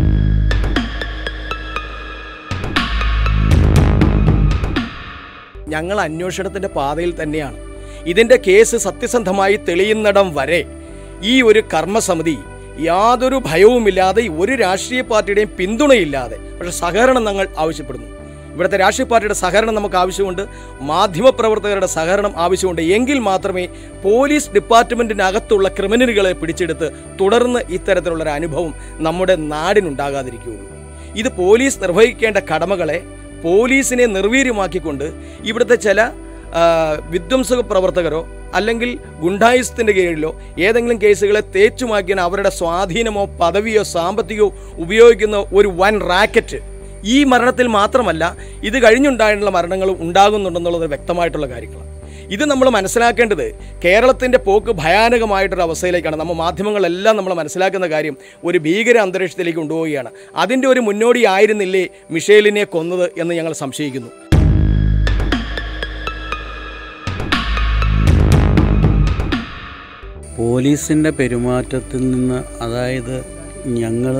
ഞങ്ങൾ അന്വേഷണത്തിന്റെ പാതയിൽ തന്നെയാണ് ഇതിന്റെ കേസ് സത്യസന്ധമായി തെളിയുന്നിടം വരെ ഈ ഒരു കർമ്മസമിതി യാതൊരു ഭയവുമില്ലാതെ ഒരു രാഷ്ട്രീയ പാർട്ടിയുടെയും പിന്തുണയില്ലാതെ പക്ഷെ സഹകരണം ഞങ്ങൾ ആവശ്യപ്പെടുന്നു ഇവിടുത്തെ രാഷ്ട്രീയ പാർട്ടിയുടെ സഹകരണം നമുക്ക് ആവശ്യമുണ്ട് മാധ്യമപ്രവർത്തകരുടെ സഹകരണം ആവശ്യമുണ്ട് എങ്കിൽ മാത്രമേ പോലീസ് ഡിപ്പാർട്ട്മെന്റിനകത്തുള്ള ക്രിമിനലുകളെ പിടിച്ചെടുത്ത് തുടർന്ന് ഇത്തരത്തിലുള്ള ഒരു അനുഭവം നമ്മുടെ നാടിനുണ്ടാകാതിരിക്കുകയുള്ളൂ ഇത് പോലീസ് നിർവഹിക്കേണ്ട കടമകളെ പോലീസിനെ നിർവീര്യമാക്കിക്കൊണ്ട് ഇവിടുത്തെ ചില ആ, വിധ്വംസക പ്രവർത്തകരോ അല്ലെങ്കിൽ ഗുണ്ടായുസത്തിന്റെ കീഴിലോ ഏതെങ്കിലും കേസുകളെ തേച്ചുമാക്കിയാൽ അവരുടെ സ്വാധീനമോ പദവിയോ സാമ്പത്തികമോ ഉപയോഗിക്കുന്ന ഒരു വൻ റാക്കറ്റ് ഈ മരണത്തിൽ മാത്രമല്ല ഇത് കഴിഞ്ഞുണ്ടായിട്ടുള്ള മരണങ്ങളും ഉണ്ടാകുന്നുണ്ടെന്നുള്ളത് വ്യക്തമായിട്ടുള്ള കാര്യങ്ങളാണ് ഇത് നമ്മൾ മനസ്സിലാക്കേണ്ടത് കേരളത്തിൻ്റെ പോക്ക് ഭയാനകമായിട്ടൊരു അവസ്ഥയിലേക്കാണ് നമ്മൾ മാധ്യമങ്ങളെല്ലാം നമ്മൾ മനസ്സിലാക്കുന്ന കാര്യം ഒരു ഭീകര അന്തരീക്ഷത്തിലേക്ക് കൊണ്ടുപോവുകയാണ് അതിൻ്റെ ഒരു മുന്നോടിയായിരുന്നില്ലേ മിഷേലിനെ കൊന്നത് എന്ന് ഞങ്ങൾ സംശയിക്കുന്നു പോലീസിൻ്റെ പെരുമാറ്റത്തിൽ നിന്ന് അതായത് ഞങ്ങൾ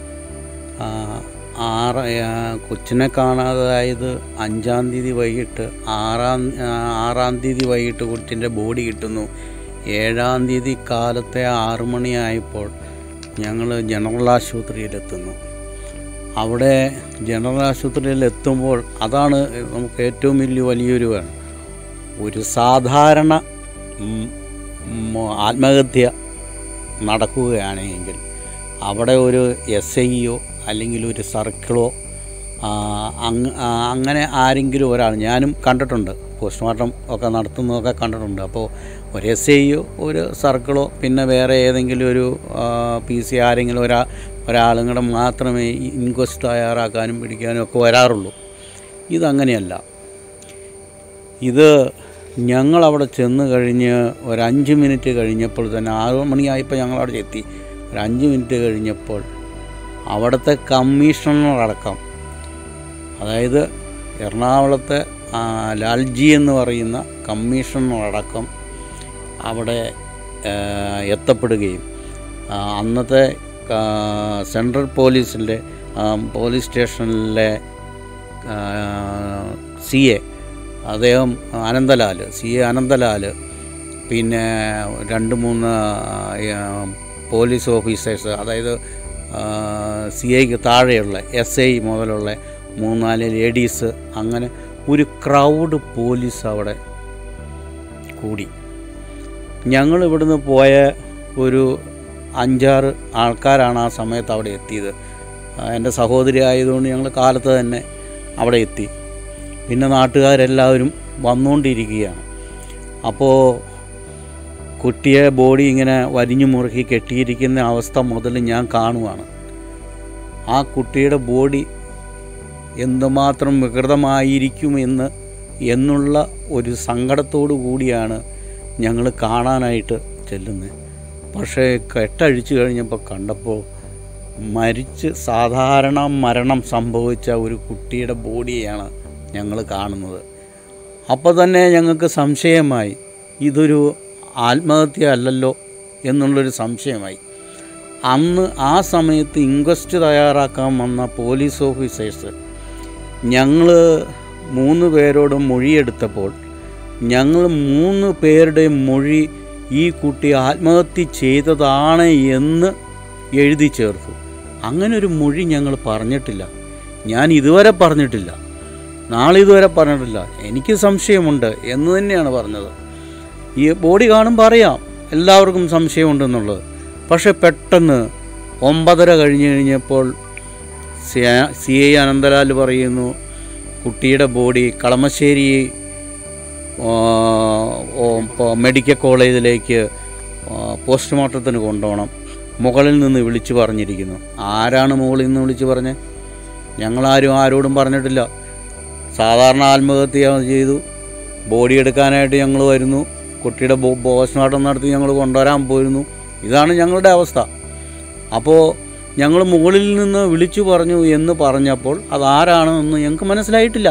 ആറ് ആ, കൊച്ചിനെ കാണാതായത് അഞ്ചാം തീയതി വൈകിട്ട് ആറാം ആ, ആറാം തീയതി വൈകിട്ട് കൊച്ചിൻ്റെ ബോഡി കിട്ടുന്നു ഏഴാം തീയതി കാലത്തെ ആറ് മണിയായപ്പോൾ ഞങ്ങൾ ജനറൽ ആശുപത്രിയിലെത്തുന്നു അവിടെ ജനറൽ ആശുപത്രിയിൽ എത്തുമ്പോൾ അതാണ് നമുക്ക് ഏറ്റവും വലിയ വലിയൊരു വേണം ഒരു സാധാരണ ഉം, ഉം, ആത്മഹത്യ നടക്കുകയാണെങ്കിൽ അവിടെ ഒരു എസ് ഐയോ അല്ലെങ്കിൽ ഒരു സർക്കിളോ ആ, അങ്ങ് ആ, അങ്ങനെ ആരെങ്കിലും ഒരാൾ ഞാനും കണ്ടിട്ടുണ്ട് പോസ്റ്റ്മോർട്ടം ഒക്കെ നടത്തുന്നതൊക്കെ കണ്ടിട്ടുണ്ട് അപ്പോൾ ഒരു എസ് ഐയോ ഒരു സർക്കിളോ പിന്നെ വേറെ ഏതെങ്കിലും ഒരു പി സി ആരെങ്കിലും ഒരാ ഒരാളും കൂടെ മാത്രമേ ഈ ഇൻക്വസ്റ്റ് തയ്യാറാക്കാനും പിടിക്കാനും ഒക്കെ വരാറുള്ളൂ ഇതങ്ങനെയല്ല ഇത് ഞങ്ങളവിടെ ചെന്ന് കഴിഞ്ഞ് ഒരു അഞ്ച് മിനിറ്റ് കഴിഞ്ഞപ്പോൾ തന്നെ ആറ് മണിയായപ്പോൾ ഞങ്ങളവിടെ എത്തി ഒരു അഞ്ച് മിനിറ്റ് കഴിഞ്ഞപ്പോൾ അവിടുത്തെ കമ്മീഷണറടക്കം അതായത് എറണാകുളത്തെ ആ, ലാൽജി എന്ന് പറയുന്ന കമ്മീഷണറടക്കം അവിടെ ആ, എത്തപ്പെടുകയും ആ, അന്നത്തെ ആ, സെൻട്രൽ പോലീസിൻ്റെ ആ, പോലീസ് സ്റ്റേഷനിലെ സി എ അദ്ദേഹം അനന്തലാൽ സി എ അനന്തലാൽ പിന്നെ രണ്ട് മൂന്ന് ആ, പോലീസ് ഓഫീസേഴ്സ് അതായത് സി ഐക്ക് താഴെയുള്ള എസ് ഐ മുതലുള്ള മൂന്നാല് ലേഡീസ് അങ്ങനെ ഒരു ക്രൗഡ് പോലീസ് അവിടെ കൂടി ഞങ്ങൾ ഇവിടുന്ന് പോയ ഒരു അഞ്ചാറ് ആൾക്കാരാണ് ആ സമയത്ത് അവിടെ എത്തിയത് ആ, എൻ്റെ സഹോദരി ആയതുകൊണ്ട് ഞങ്ങൾ കാലത്ത് തന്നെ അവിടെ എത്തി പിന്നെ നാട്ടുകാരെല്ലാവരും വന്നുകൊണ്ടിരിക്കുകയാണ് അപ്പോൾ കുട്ടിയെ ബോഡി ഇങ്ങനെ വരിഞ്ഞു മുറുക്കി കെട്ടിയിരിക്കുന്ന അവസ്ഥ മുതൽ ഞാൻ കാണുവാണ് ആ കുട്ടിയുടെ ബോഡി എന്തുമാത്രം വികൃതമായിരിക്കുമെന്ന് എന്നുള്ള ഒരു സങ്കടത്തോടു കൂടിയാണ് ഞങ്ങൾ കാണാനായിട്ട് ചെല്ലുന്നത് പക്ഷേ കെട്ടഴിച്ചു കഴിഞ്ഞപ്പോൾ കണ്ടപ്പോൾ മരിച്ച് സാധാരണ മരണം സംഭവിച്ച ഒരു കുട്ടിയുടെ ബോഡിയാണ് ഞങ്ങൾ കാണുന്നത് അപ്പോൾ തന്നെ ഞങ്ങൾക്ക് സംശയമായി ഇതൊരു ആത്മഹത്യ അല്ലല്ലോ എന്നുള്ളൊരു സംശയമായി അന്ന് ആ സമയത്ത് ഇൻക്വസ്റ്റ് തയ്യാറാക്കാൻ വന്ന പോലീസ് ഓഫീസേഴ്സ് ഞങ്ങൾ മൂന്ന് പേരോട് മൊഴിയെടുത്തപ്പോൾ ഞങ്ങൾ മൂന്ന് പേരുടെ മൊഴി ഈ കുട്ടി ആത്മഹത്യ ചെയ്തതാണ് എന്ന് എഴുതി ചേർത്തു അങ്ങനെ ഒരു മൊഴി ഞങ്ങൾ പറഞ്ഞിട്ടില്ല ഞാൻ ഇതുവരെ പറഞ്ഞിട്ടില്ല നാളെ ഇതുവരെ പറഞ്ഞിട്ടില്ല എനിക്ക് സംശയമുണ്ട് എന്ന് തന്നെയാണ് പറഞ്ഞത് ഈ ബോഡി കാണുമ്പോൾ അറിയാം എല്ലാവർക്കും സംശയമുണ്ടെന്നുള്ളത് പക്ഷെ പെട്ടെന്ന് ഒമ്പതര കഴിഞ്ഞ് കഴിഞ്ഞപ്പോൾ സി ഐ അനന്തലാൽ പറയുന്നു കുട്ടിയുടെ ബോഡി കളമശ്ശേരി ആ, ഓ, പ- മെഡിക്കൽ കോളേജിലേക്ക് ആ, പോസ്റ്റ്മോർട്ടത്തിന് കൊണ്ടുപോകണം മുകളിൽ നിന്ന് വിളിച്ചു പറഞ്ഞിരിക്കുന്നു ആരാണ് മുകളിൽ നിന്ന് വിളിച്ചു പറഞ്ഞത് ഞങ്ങളാരും ആരോടും പറഞ്ഞിട്ടില്ല സാധാരണ ആത്മഹത്യ ചെയ്തു ബോഡി എടുക്കാനായിട്ട് ഞങ്ങൾ വരുന്നു കുട്ടിയുടെ ബോ- പോസ്റ്റ്മോർട്ടം നടത്തി ഞങ്ങൾ കൊണ്ടുവരാൻ പോയിരുന്നു ഇതാണ് ഞങ്ങളുടെ അവസ്ഥ അപ്പോൾ ഞങ്ങൾ മുകളിൽ നിന്ന് വിളിച്ചു പറഞ്ഞു എന്ന് പറഞ്ഞപ്പോൾ അതാരാണെന്ന് ഞങ്ങൾക്ക് മനസ്സിലായിട്ടില്ല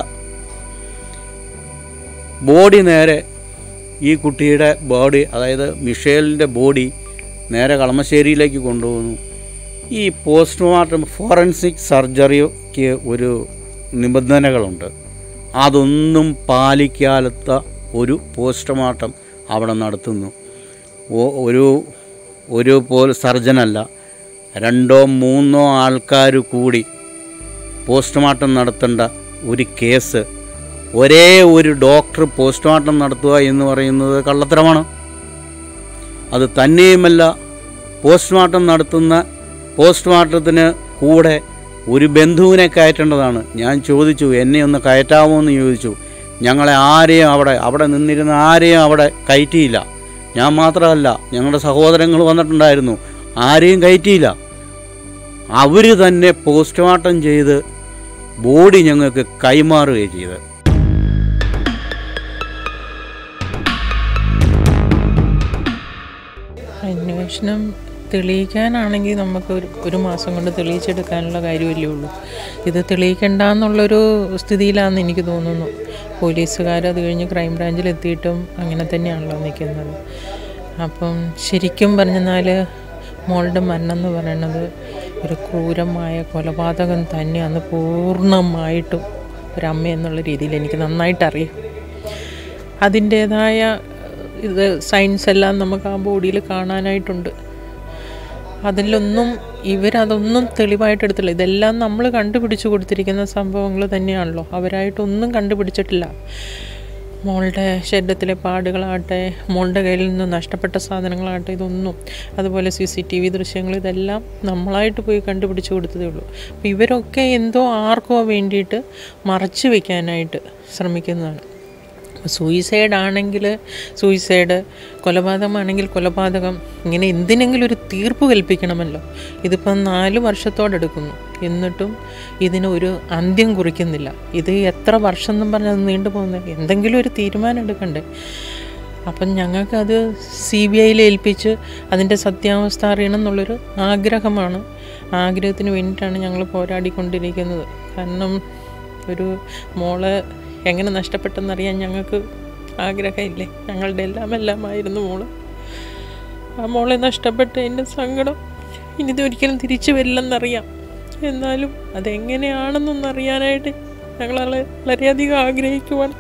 ബോഡി നേരെ ഈ കുട്ടിയുടെ ബോഡി അതായത് മിഷേലിൻ്റെ ബോഡി നേരെ കളമശ്ശേരിയിലേക്ക് കൊണ്ടുപോകുന്നു ഈ പോസ്റ്റ്മോർട്ടം ഫോറൻസിക് സർജറിക്ക് ഒരു നിബന്ധനകളുണ്ട് അതൊന്നും പാലിക്കാത്ത ഒരു പോസ്റ്റ്മോർട്ടം അവിടെ നടത്തുന്നു ഓ- ഒരു ഒരു പോൽ സർജനല്ല രണ്ടോ മൂന്നോ ആൾക്കാർ കൂടി പോസ്റ്റ്മോർട്ടം നടത്തേണ്ട ഒരു കേസ് ഒരേ ഒരു ഡോക്ടർ പോസ്റ്റ്മോർട്ടം നടത്തുക എന്ന് പറയുന്നത് കള്ളത്തരമാണ് അത് തന്നെയുമല്ല പോസ്റ്റ്മോർട്ടം നടത്തുന്ന പോസ്റ്റ്മോർട്ടത്തിന് കൂടെ ഒരു ബന്ധുവിനെ കയറ്റേണ്ടതാണ് ഞാൻ ചോദിച്ചു എന്നെ ഒന്ന് കയറ്റാമോ എന്ന് ചോദിച്ചു ഞങ്ങളെ ആരെയും അവിടെ അവിടെ നിന്നിരുന്ന ആരെയും അവിടെ കയറ്റിയില്ല ഞാൻ മാത്രമല്ല ഞങ്ങളുടെ സഹോദരങ്ങൾ വന്നിട്ടുണ്ടായിരുന്നു ആരെയും കയറ്റിയില്ല അവർ തന്നെ പോസ്റ്റ്മോർട്ടം ചെയ്ത് ബോഡി ഞങ്ങൾക്ക് കൈമാറുകയും ചെയ്ത് അന്വേഷണം തെളിയിക്കാനാണെങ്കിൽ നമുക്ക് ഒരു ഒരു മാസം കൊണ്ട് തെളിയിച്ചെടുക്കാനുള്ള കാര്യമല്ലേ ഉള്ളൂ ഇത് തെളിയിക്കണ്ട എന്നുള്ളൊരു സ്ഥിതിയിലാണെന്ന് എനിക്ക് തോന്നുന്നു പോലീസുകാർ അത് കഴിഞ്ഞ് ക്രൈം ബ്രാഞ്ചിൽ എത്തിയിട്ടും അങ്ങനെ തന്നെയാണല്ലോ നിൽക്കുന്നത് അപ്പം ശരിക്കും പറഞ്ഞാൽ മോളുടെ മരണം എന്ന് പറയുന്നത് ഒരു ക്രൂരമായ കൊലപാതകം തന്നെയാണ് പൂർണ്ണമായിട്ടും ഒരമ്മ എന്നുള്ള രീതിയിൽ എനിക്ക് നന്നായിട്ടറിയാം അതിൻ്റേതായ ഇത് സയൻസ് എല്ലാം നമുക്ക് ആ ബോഡിയിൽ കാണാനായിട്ടുണ്ട് അതിലൊന്നും ഇവരതൊന്നും തെളിവായിട്ട് എടുത്തില്ല ഇതെല്ലാം നമ്മൾ കണ്ടുപിടിച്ചു കൊടുത്തിരിക്കുന്ന സംഭവങ്ങൾ തന്നെയാണല്ലോ അവരായിട്ടൊന്നും കണ്ടുപിടിച്ചിട്ടില്ല മോളുടെ ശരീരത്തിലെ പാടുകളാകട്ടെ മോളുടെ കയ്യിൽ നിന്ന് നഷ്ടപ്പെട്ട സാധനങ്ങളാകട്ടെ ഇതൊന്നും അതുപോലെ സി സി ടി വി ദൃശ്യങ്ങൾ ഇതെല്ലാം നമ്മളായിട്ട് പോയി കണ്ടുപിടിച്ചു കൊടുത്തതേ ഉള്ളൂ അപ്പോൾ ഇവരൊക്കെ എന്തോ ആർക്കോ വേണ്ടിയിട്ട് മറച്ചു വയ്ക്കാനായിട്ട് ശ്രമിക്കുന്നതാണ് സൂയിസൈഡ് ആണെങ്കിൽ സൂയിസൈഡ് കൊലപാതകമാണെങ്കിൽ കൊലപാതകം ഇങ്ങനെ എന്തിനെങ്കിലും ഒരു തീർപ്പ് കൽപ്പിക്കണമല്ലോ ഇതിപ്പം നാല് വർഷത്തോടെടുക്കുന്നു എന്നിട്ടും ഇതിന് ഒരു അന്ത്യം കുറിക്കുന്നില്ല ഇത് എത്ര വർഷം എന്നും പറഞ്ഞ് അത് നീണ്ടു പോകുന്നത് എന്തെങ്കിലും ഒരു തീരുമാനം എടുക്കണ്ടേ അപ്പം ഞങ്ങൾക്കത് സി ബി ഐയിൽ ഏൽപ്പിച്ച് അതിൻ്റെ സത്യാവസ്ഥ അറിയണം എന്നുള്ളൊരു ആഗ്രഹമാണ് ആഗ്രഹത്തിന് വേണ്ടിയിട്ടാണ് ഞങ്ങൾ പോരാടിക്കൊണ്ടിരിക്കുന്നത് കാരണം ഒരു മോളെ എങ്ങനെ നഷ്ടപ്പെട്ടെന്നറിയാൻ ഞങ്ങൾക്ക് ആഗ്രഹമില്ലേ ഞങ്ങളുടെ എല്ലാം എല്ലാമായിരുന്നു മോള് ആ മോളെ നഷ്ടപ്പെട്ട് എൻ്റെ സങ്കടം ഇനി ഇതൊരിക്കലും തിരിച്ചു വരില്ലെന്നറിയാം എന്നാലും അതെങ്ങനെയാണെന്നൊന്ന് അറിയാനായിട്ട് ഞങ്ങൾ വളരെയധികം ആഗ്രഹിക്കുവാണ്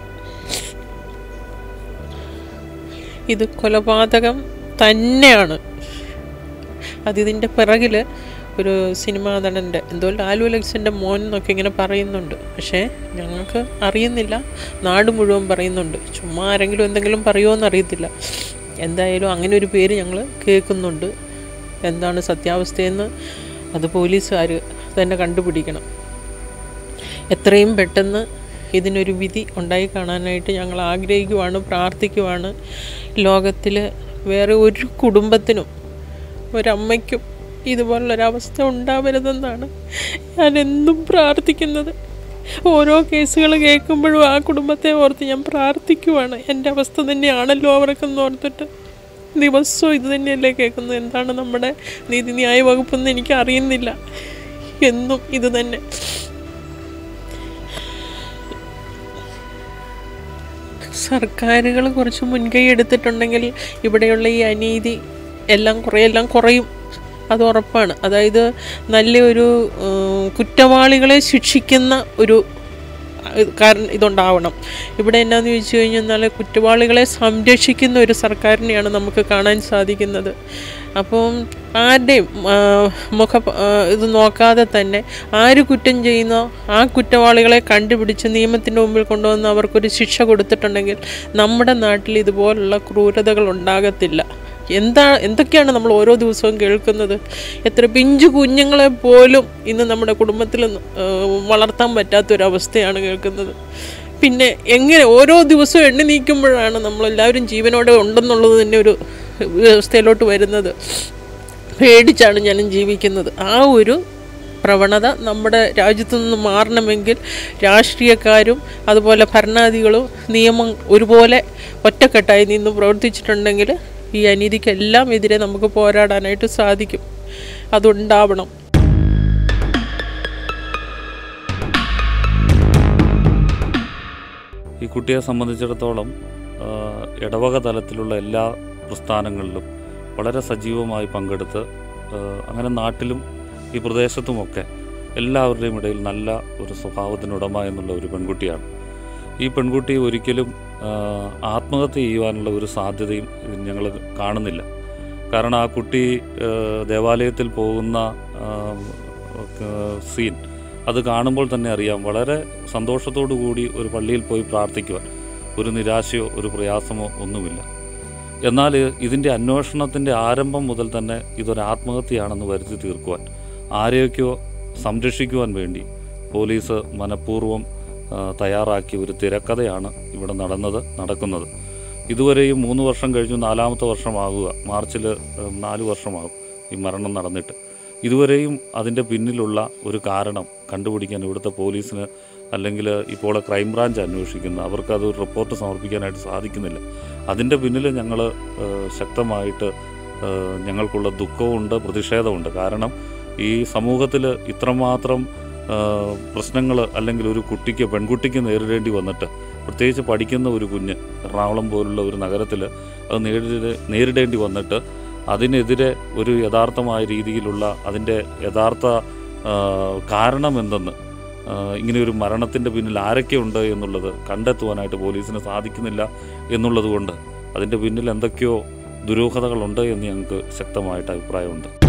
ഇത് കൊലപാതകം തന്നെയാണ് അതിതിൻ്റെ പിറകിൽ ഒരു സിനിമാ നടൻ്റെ എന്തോ ലാലു ലക്സിൻ്റെ മോൻ എന്നൊക്കെ ഇങ്ങനെ പറയുന്നുണ്ട് പക്ഷേ ഞങ്ങൾക്ക് അറിയുന്നില്ല നാട് മുഴുവൻ പറയുന്നുണ്ട് ചുമ്മാ ആരെങ്കിലും എന്തെങ്കിലും പറയുമോ എന്നറിയത്തില്ല എന്തായാലും അങ്ങനെ ഒരു പേര് ഞങ്ങൾ കേൾക്കുന്നുണ്ട് എന്താണ് സത്യാവസ്ഥയെന്ന് അത് പോലീസുകാർ തന്നെ കണ്ടുപിടിക്കണം എത്രയും പെട്ടെന്ന് ഇതിനൊരു വിധി ഉണ്ടായി കാണാനായിട്ട് ഞങ്ങൾ ആഗ്രഹിക്കുവാണ് പ്രാർത്ഥിക്കുവാണ് ലോകത്തിൽ വേറെ ഒരു കുടുംബത്തിനും ഒരമ്മയ്ക്കും ഇതുപോലുള്ളൊരവസ്ഥ ഉണ്ടാവരുതെന്നാണ് ഞാൻ എന്നും പ്രാർത്ഥിക്കുന്നത് ഓരോ കേസുകൾ കേൾക്കുമ്പോഴും ആ കുടുംബത്തെ ഓർത്ത് ഞാൻ പ്രാർത്ഥിക്കുവാണ് എൻ്റെ അവസ്ഥ തന്നെയാണല്ലോ അവർക്കെന്ന് ഓർത്തിട്ട് ദിവസവും ഇത് തന്നെയല്ലേ കേൾക്കുന്നത് എന്താണ് നമ്മുടെ നീതിന്യായ വകുപ്പെന്ന് എനിക്ക് അറിയുന്നില്ല എന്നും ഇത് തന്നെ സർക്കാരുകൾ കുറച്ച് മുൻകൈ എടുത്തിട്ടുണ്ടെങ്കിൽ ഇവിടെയുള്ള ഈ അനീതി എല്ലാം കുറേയെല്ലാം കുറയും അത് ഉറപ്പാണ് അതായത് നല്ലൊരു ഉം, കുറ്റവാളികളെ ശിക്ഷിക്കുന്ന ഒരു കാരണം ഇതുണ്ടാവണം ഇവിടെ എന്നാന്ന് ചോദിച്ചു കഴിഞ്ഞാൽ കുറ്റവാളികളെ സംരക്ഷിക്കുന്ന ഒരു സർക്കാരിനെയാണ് നമുക്ക് കാണാൻ സാധിക്കുന്നത് അപ്പം ആരുടെയും ആ, മുഖ ആ, ഇത് നോക്കാതെ തന്നെ ആര് കുറ്റം ചെയ്യുന്നോ ആ കുറ്റവാളികളെ കണ്ടുപിടിച്ച് നിയമത്തിൻ്റെ മുമ്പിൽ കൊണ്ടുവന്ന് അവർക്കൊരു ശിക്ഷ കൊടുത്തിട്ടുണ്ടെങ്കിൽ നമ്മുടെ നാട്ടിൽ ഇതുപോലുള്ള ക്രൂരതകൾ ഉണ്ടാകത്തില്ല എന്താ എന്തൊക്കെയാണ് നമ്മൾ ഓരോ ദിവസവും കേൾക്കുന്നത് എത്ര പിഞ്ചു കുഞ്ഞുങ്ങളെ പോലും ഇന്ന് നമ്മുടെ കുടുംബത്തിൽ വളർത്താൻ പറ്റാത്തൊരവസ്ഥയാണ് കേൾക്കുന്നത് പിന്നെ എങ്ങനെ ഓരോ ദിവസവും എണ്ണി നീക്കുമ്പോഴാണ് നമ്മളെല്ലാവരും ജീവനോടെ ഉണ്ടെന്നുള്ളത് തന്നെ ഒരു വ്യവസ്ഥയിലോട്ട് വരുന്നത് പേടിച്ചാണ് ഞാനും ജീവിക്കുന്നത് ആ ഒരു പ്രവണത നമ്മുടെ രാജ്യത്തു നിന്ന് മാറണമെങ്കിൽ രാഷ്ട്രീയക്കാരും അതുപോലെ ഭരണാധികളും നിയമം ഒരുപോലെ ഒറ്റക്കെട്ടായി നിന്ന് പ്രവർത്തിച്ചിട്ടുണ്ടെങ്കിൽ ഈ അനീതിക്കെല്ലാം എതിരെ നമുക്ക് പോരാടാനായിട്ട് സാധിക്കും അതുണ്ടാവണം ഈ കുട്ടിയെ സംബന്ധിച്ചിടത്തോളം ആ, ഇടവക തലത്തിലുള്ള എല്ലാ പ്രസ്ഥാനങ്ങളിലും വളരെ സജീവമായി പങ്കെടുത്ത് ആ, അങ്ങനെ നാട്ടിലും ഈ പ്രദേശത്തുമൊക്കെ എല്ലാവരുടെയും ഇടയിൽ നല്ല ഒരു സ്വഭാവത്തിനുടമ എന്നുള്ള ഒരു പെൺകുട്ടിയാണ് ഈ പെൺകുട്ടി ഒരിക്കലും ആ, ആത്മഹത്യ ചെയ്യുവാനുള്ള ഒരു സാധ്യതയും ഞങ്ങൾ കാണുന്നില്ല കാരണം ആ കുട്ടി ആ, ദേവാലയത്തിൽ പോകുന്ന ആ, ഒക്കെ സീൻ അത് കാണുമ്പോൾ തന്നെ അറിയാം വളരെ സന്തോഷത്തോടു കൂടി ഒരു പള്ളിയിൽ പോയി പ്രാർത്ഥിക്കുവാൻ ഒരു നിരാശയോ ഒരു പ്രയാസമോ ഒന്നുമില്ല എന്നാൽ ഇതിൻ്റെ അന്വേഷണത്തിൻ്റെ ആരംഭം മുതൽ തന്നെ ഇതൊരു ആത്മഹത്യയാണെന്ന് വരുത്തി തീർക്കുവാൻ ആരെയൊക്കെയോ സംരക്ഷിക്കുവാൻ വേണ്ടി പോലീസ് മനഃപൂർവ്വം ആ, തയ്യാറാക്കിയ ഒരു തിരക്കഥയാണ് ഇവിടെ നടന്നത് നടക്കുന്നത് ഇതുവരെയും മൂന്ന് വർഷം കഴിഞ്ഞു നാലാമത്തെ വർഷമാകുക മാർച്ചിൽ നാല് വർഷമാകും ഈ മരണം നടന്നിട്ട് ഇതുവരെയും അതിൻ്റെ പിന്നിലുള്ള ഒരു കാരണം കണ്ടുപിടിക്കാൻ ഇവിടുത്തെ പോലീസിന് അല്ലെങ്കിൽ ഇപ്പോൾ ക്രൈംബ്രാഞ്ച് അന്വേഷിക്കുന്ന അവർക്ക് അത് ഒരു റിപ്പോർട്ട് സമർപ്പിക്കാനായിട്ട് സാധിക്കുന്നില്ല അതിൻ്റെ പിന്നിൽ ഞങ്ങൾ ശക്തമായിട്ട് ആ, ഞങ്ങൾക്കുള്ള ദുഃഖമുണ്ട് പ്രതിഷേധമുണ്ട് കാരണം ഈ സമൂഹത്തിൽ ഇത്രമാത്രം പ്രശ്നങ്ങൾ അല്ലെങ്കിൽ ഒരു കുട്ടിക്ക് പെൺകുട്ടിക്ക് നേരിടേണ്ടി വന്നിട്ട് പ്രത്യേകിച്ച് പഠിക്കുന്ന ഒരു കുഞ്ഞ് എറണാകുളം പോലുള്ള ഒരു നഗരത്തിൽ അത് നേരിട നേരിടേണ്ടി വന്നിട്ട് അതിനെതിരെ ഒരു യഥാർത്ഥമായ രീതിയിലുള്ള അതിൻ്റെ യഥാർത്ഥ ആ, കാരണമെന്തെന്ന് ആ, ഇങ്ങനെ ഒരു മരണത്തിൻ്റെ പിന്നിൽ ആരൊക്കെ ഉണ്ട് എന്നുള്ളത് കണ്ടെത്തുവാനായിട്ട് പോലീസിന് സാധിക്കുന്നില്ല എന്നുള്ളത് കൊണ്ട് അതിൻ്റെ പിന്നിൽ എന്തൊക്കെയോ ദുരൂഹതകളുണ്ട് എന്ന് ഞങ്ങൾക്ക് ശക്തമായിട്ട് അഭിപ്രായമുണ്ട്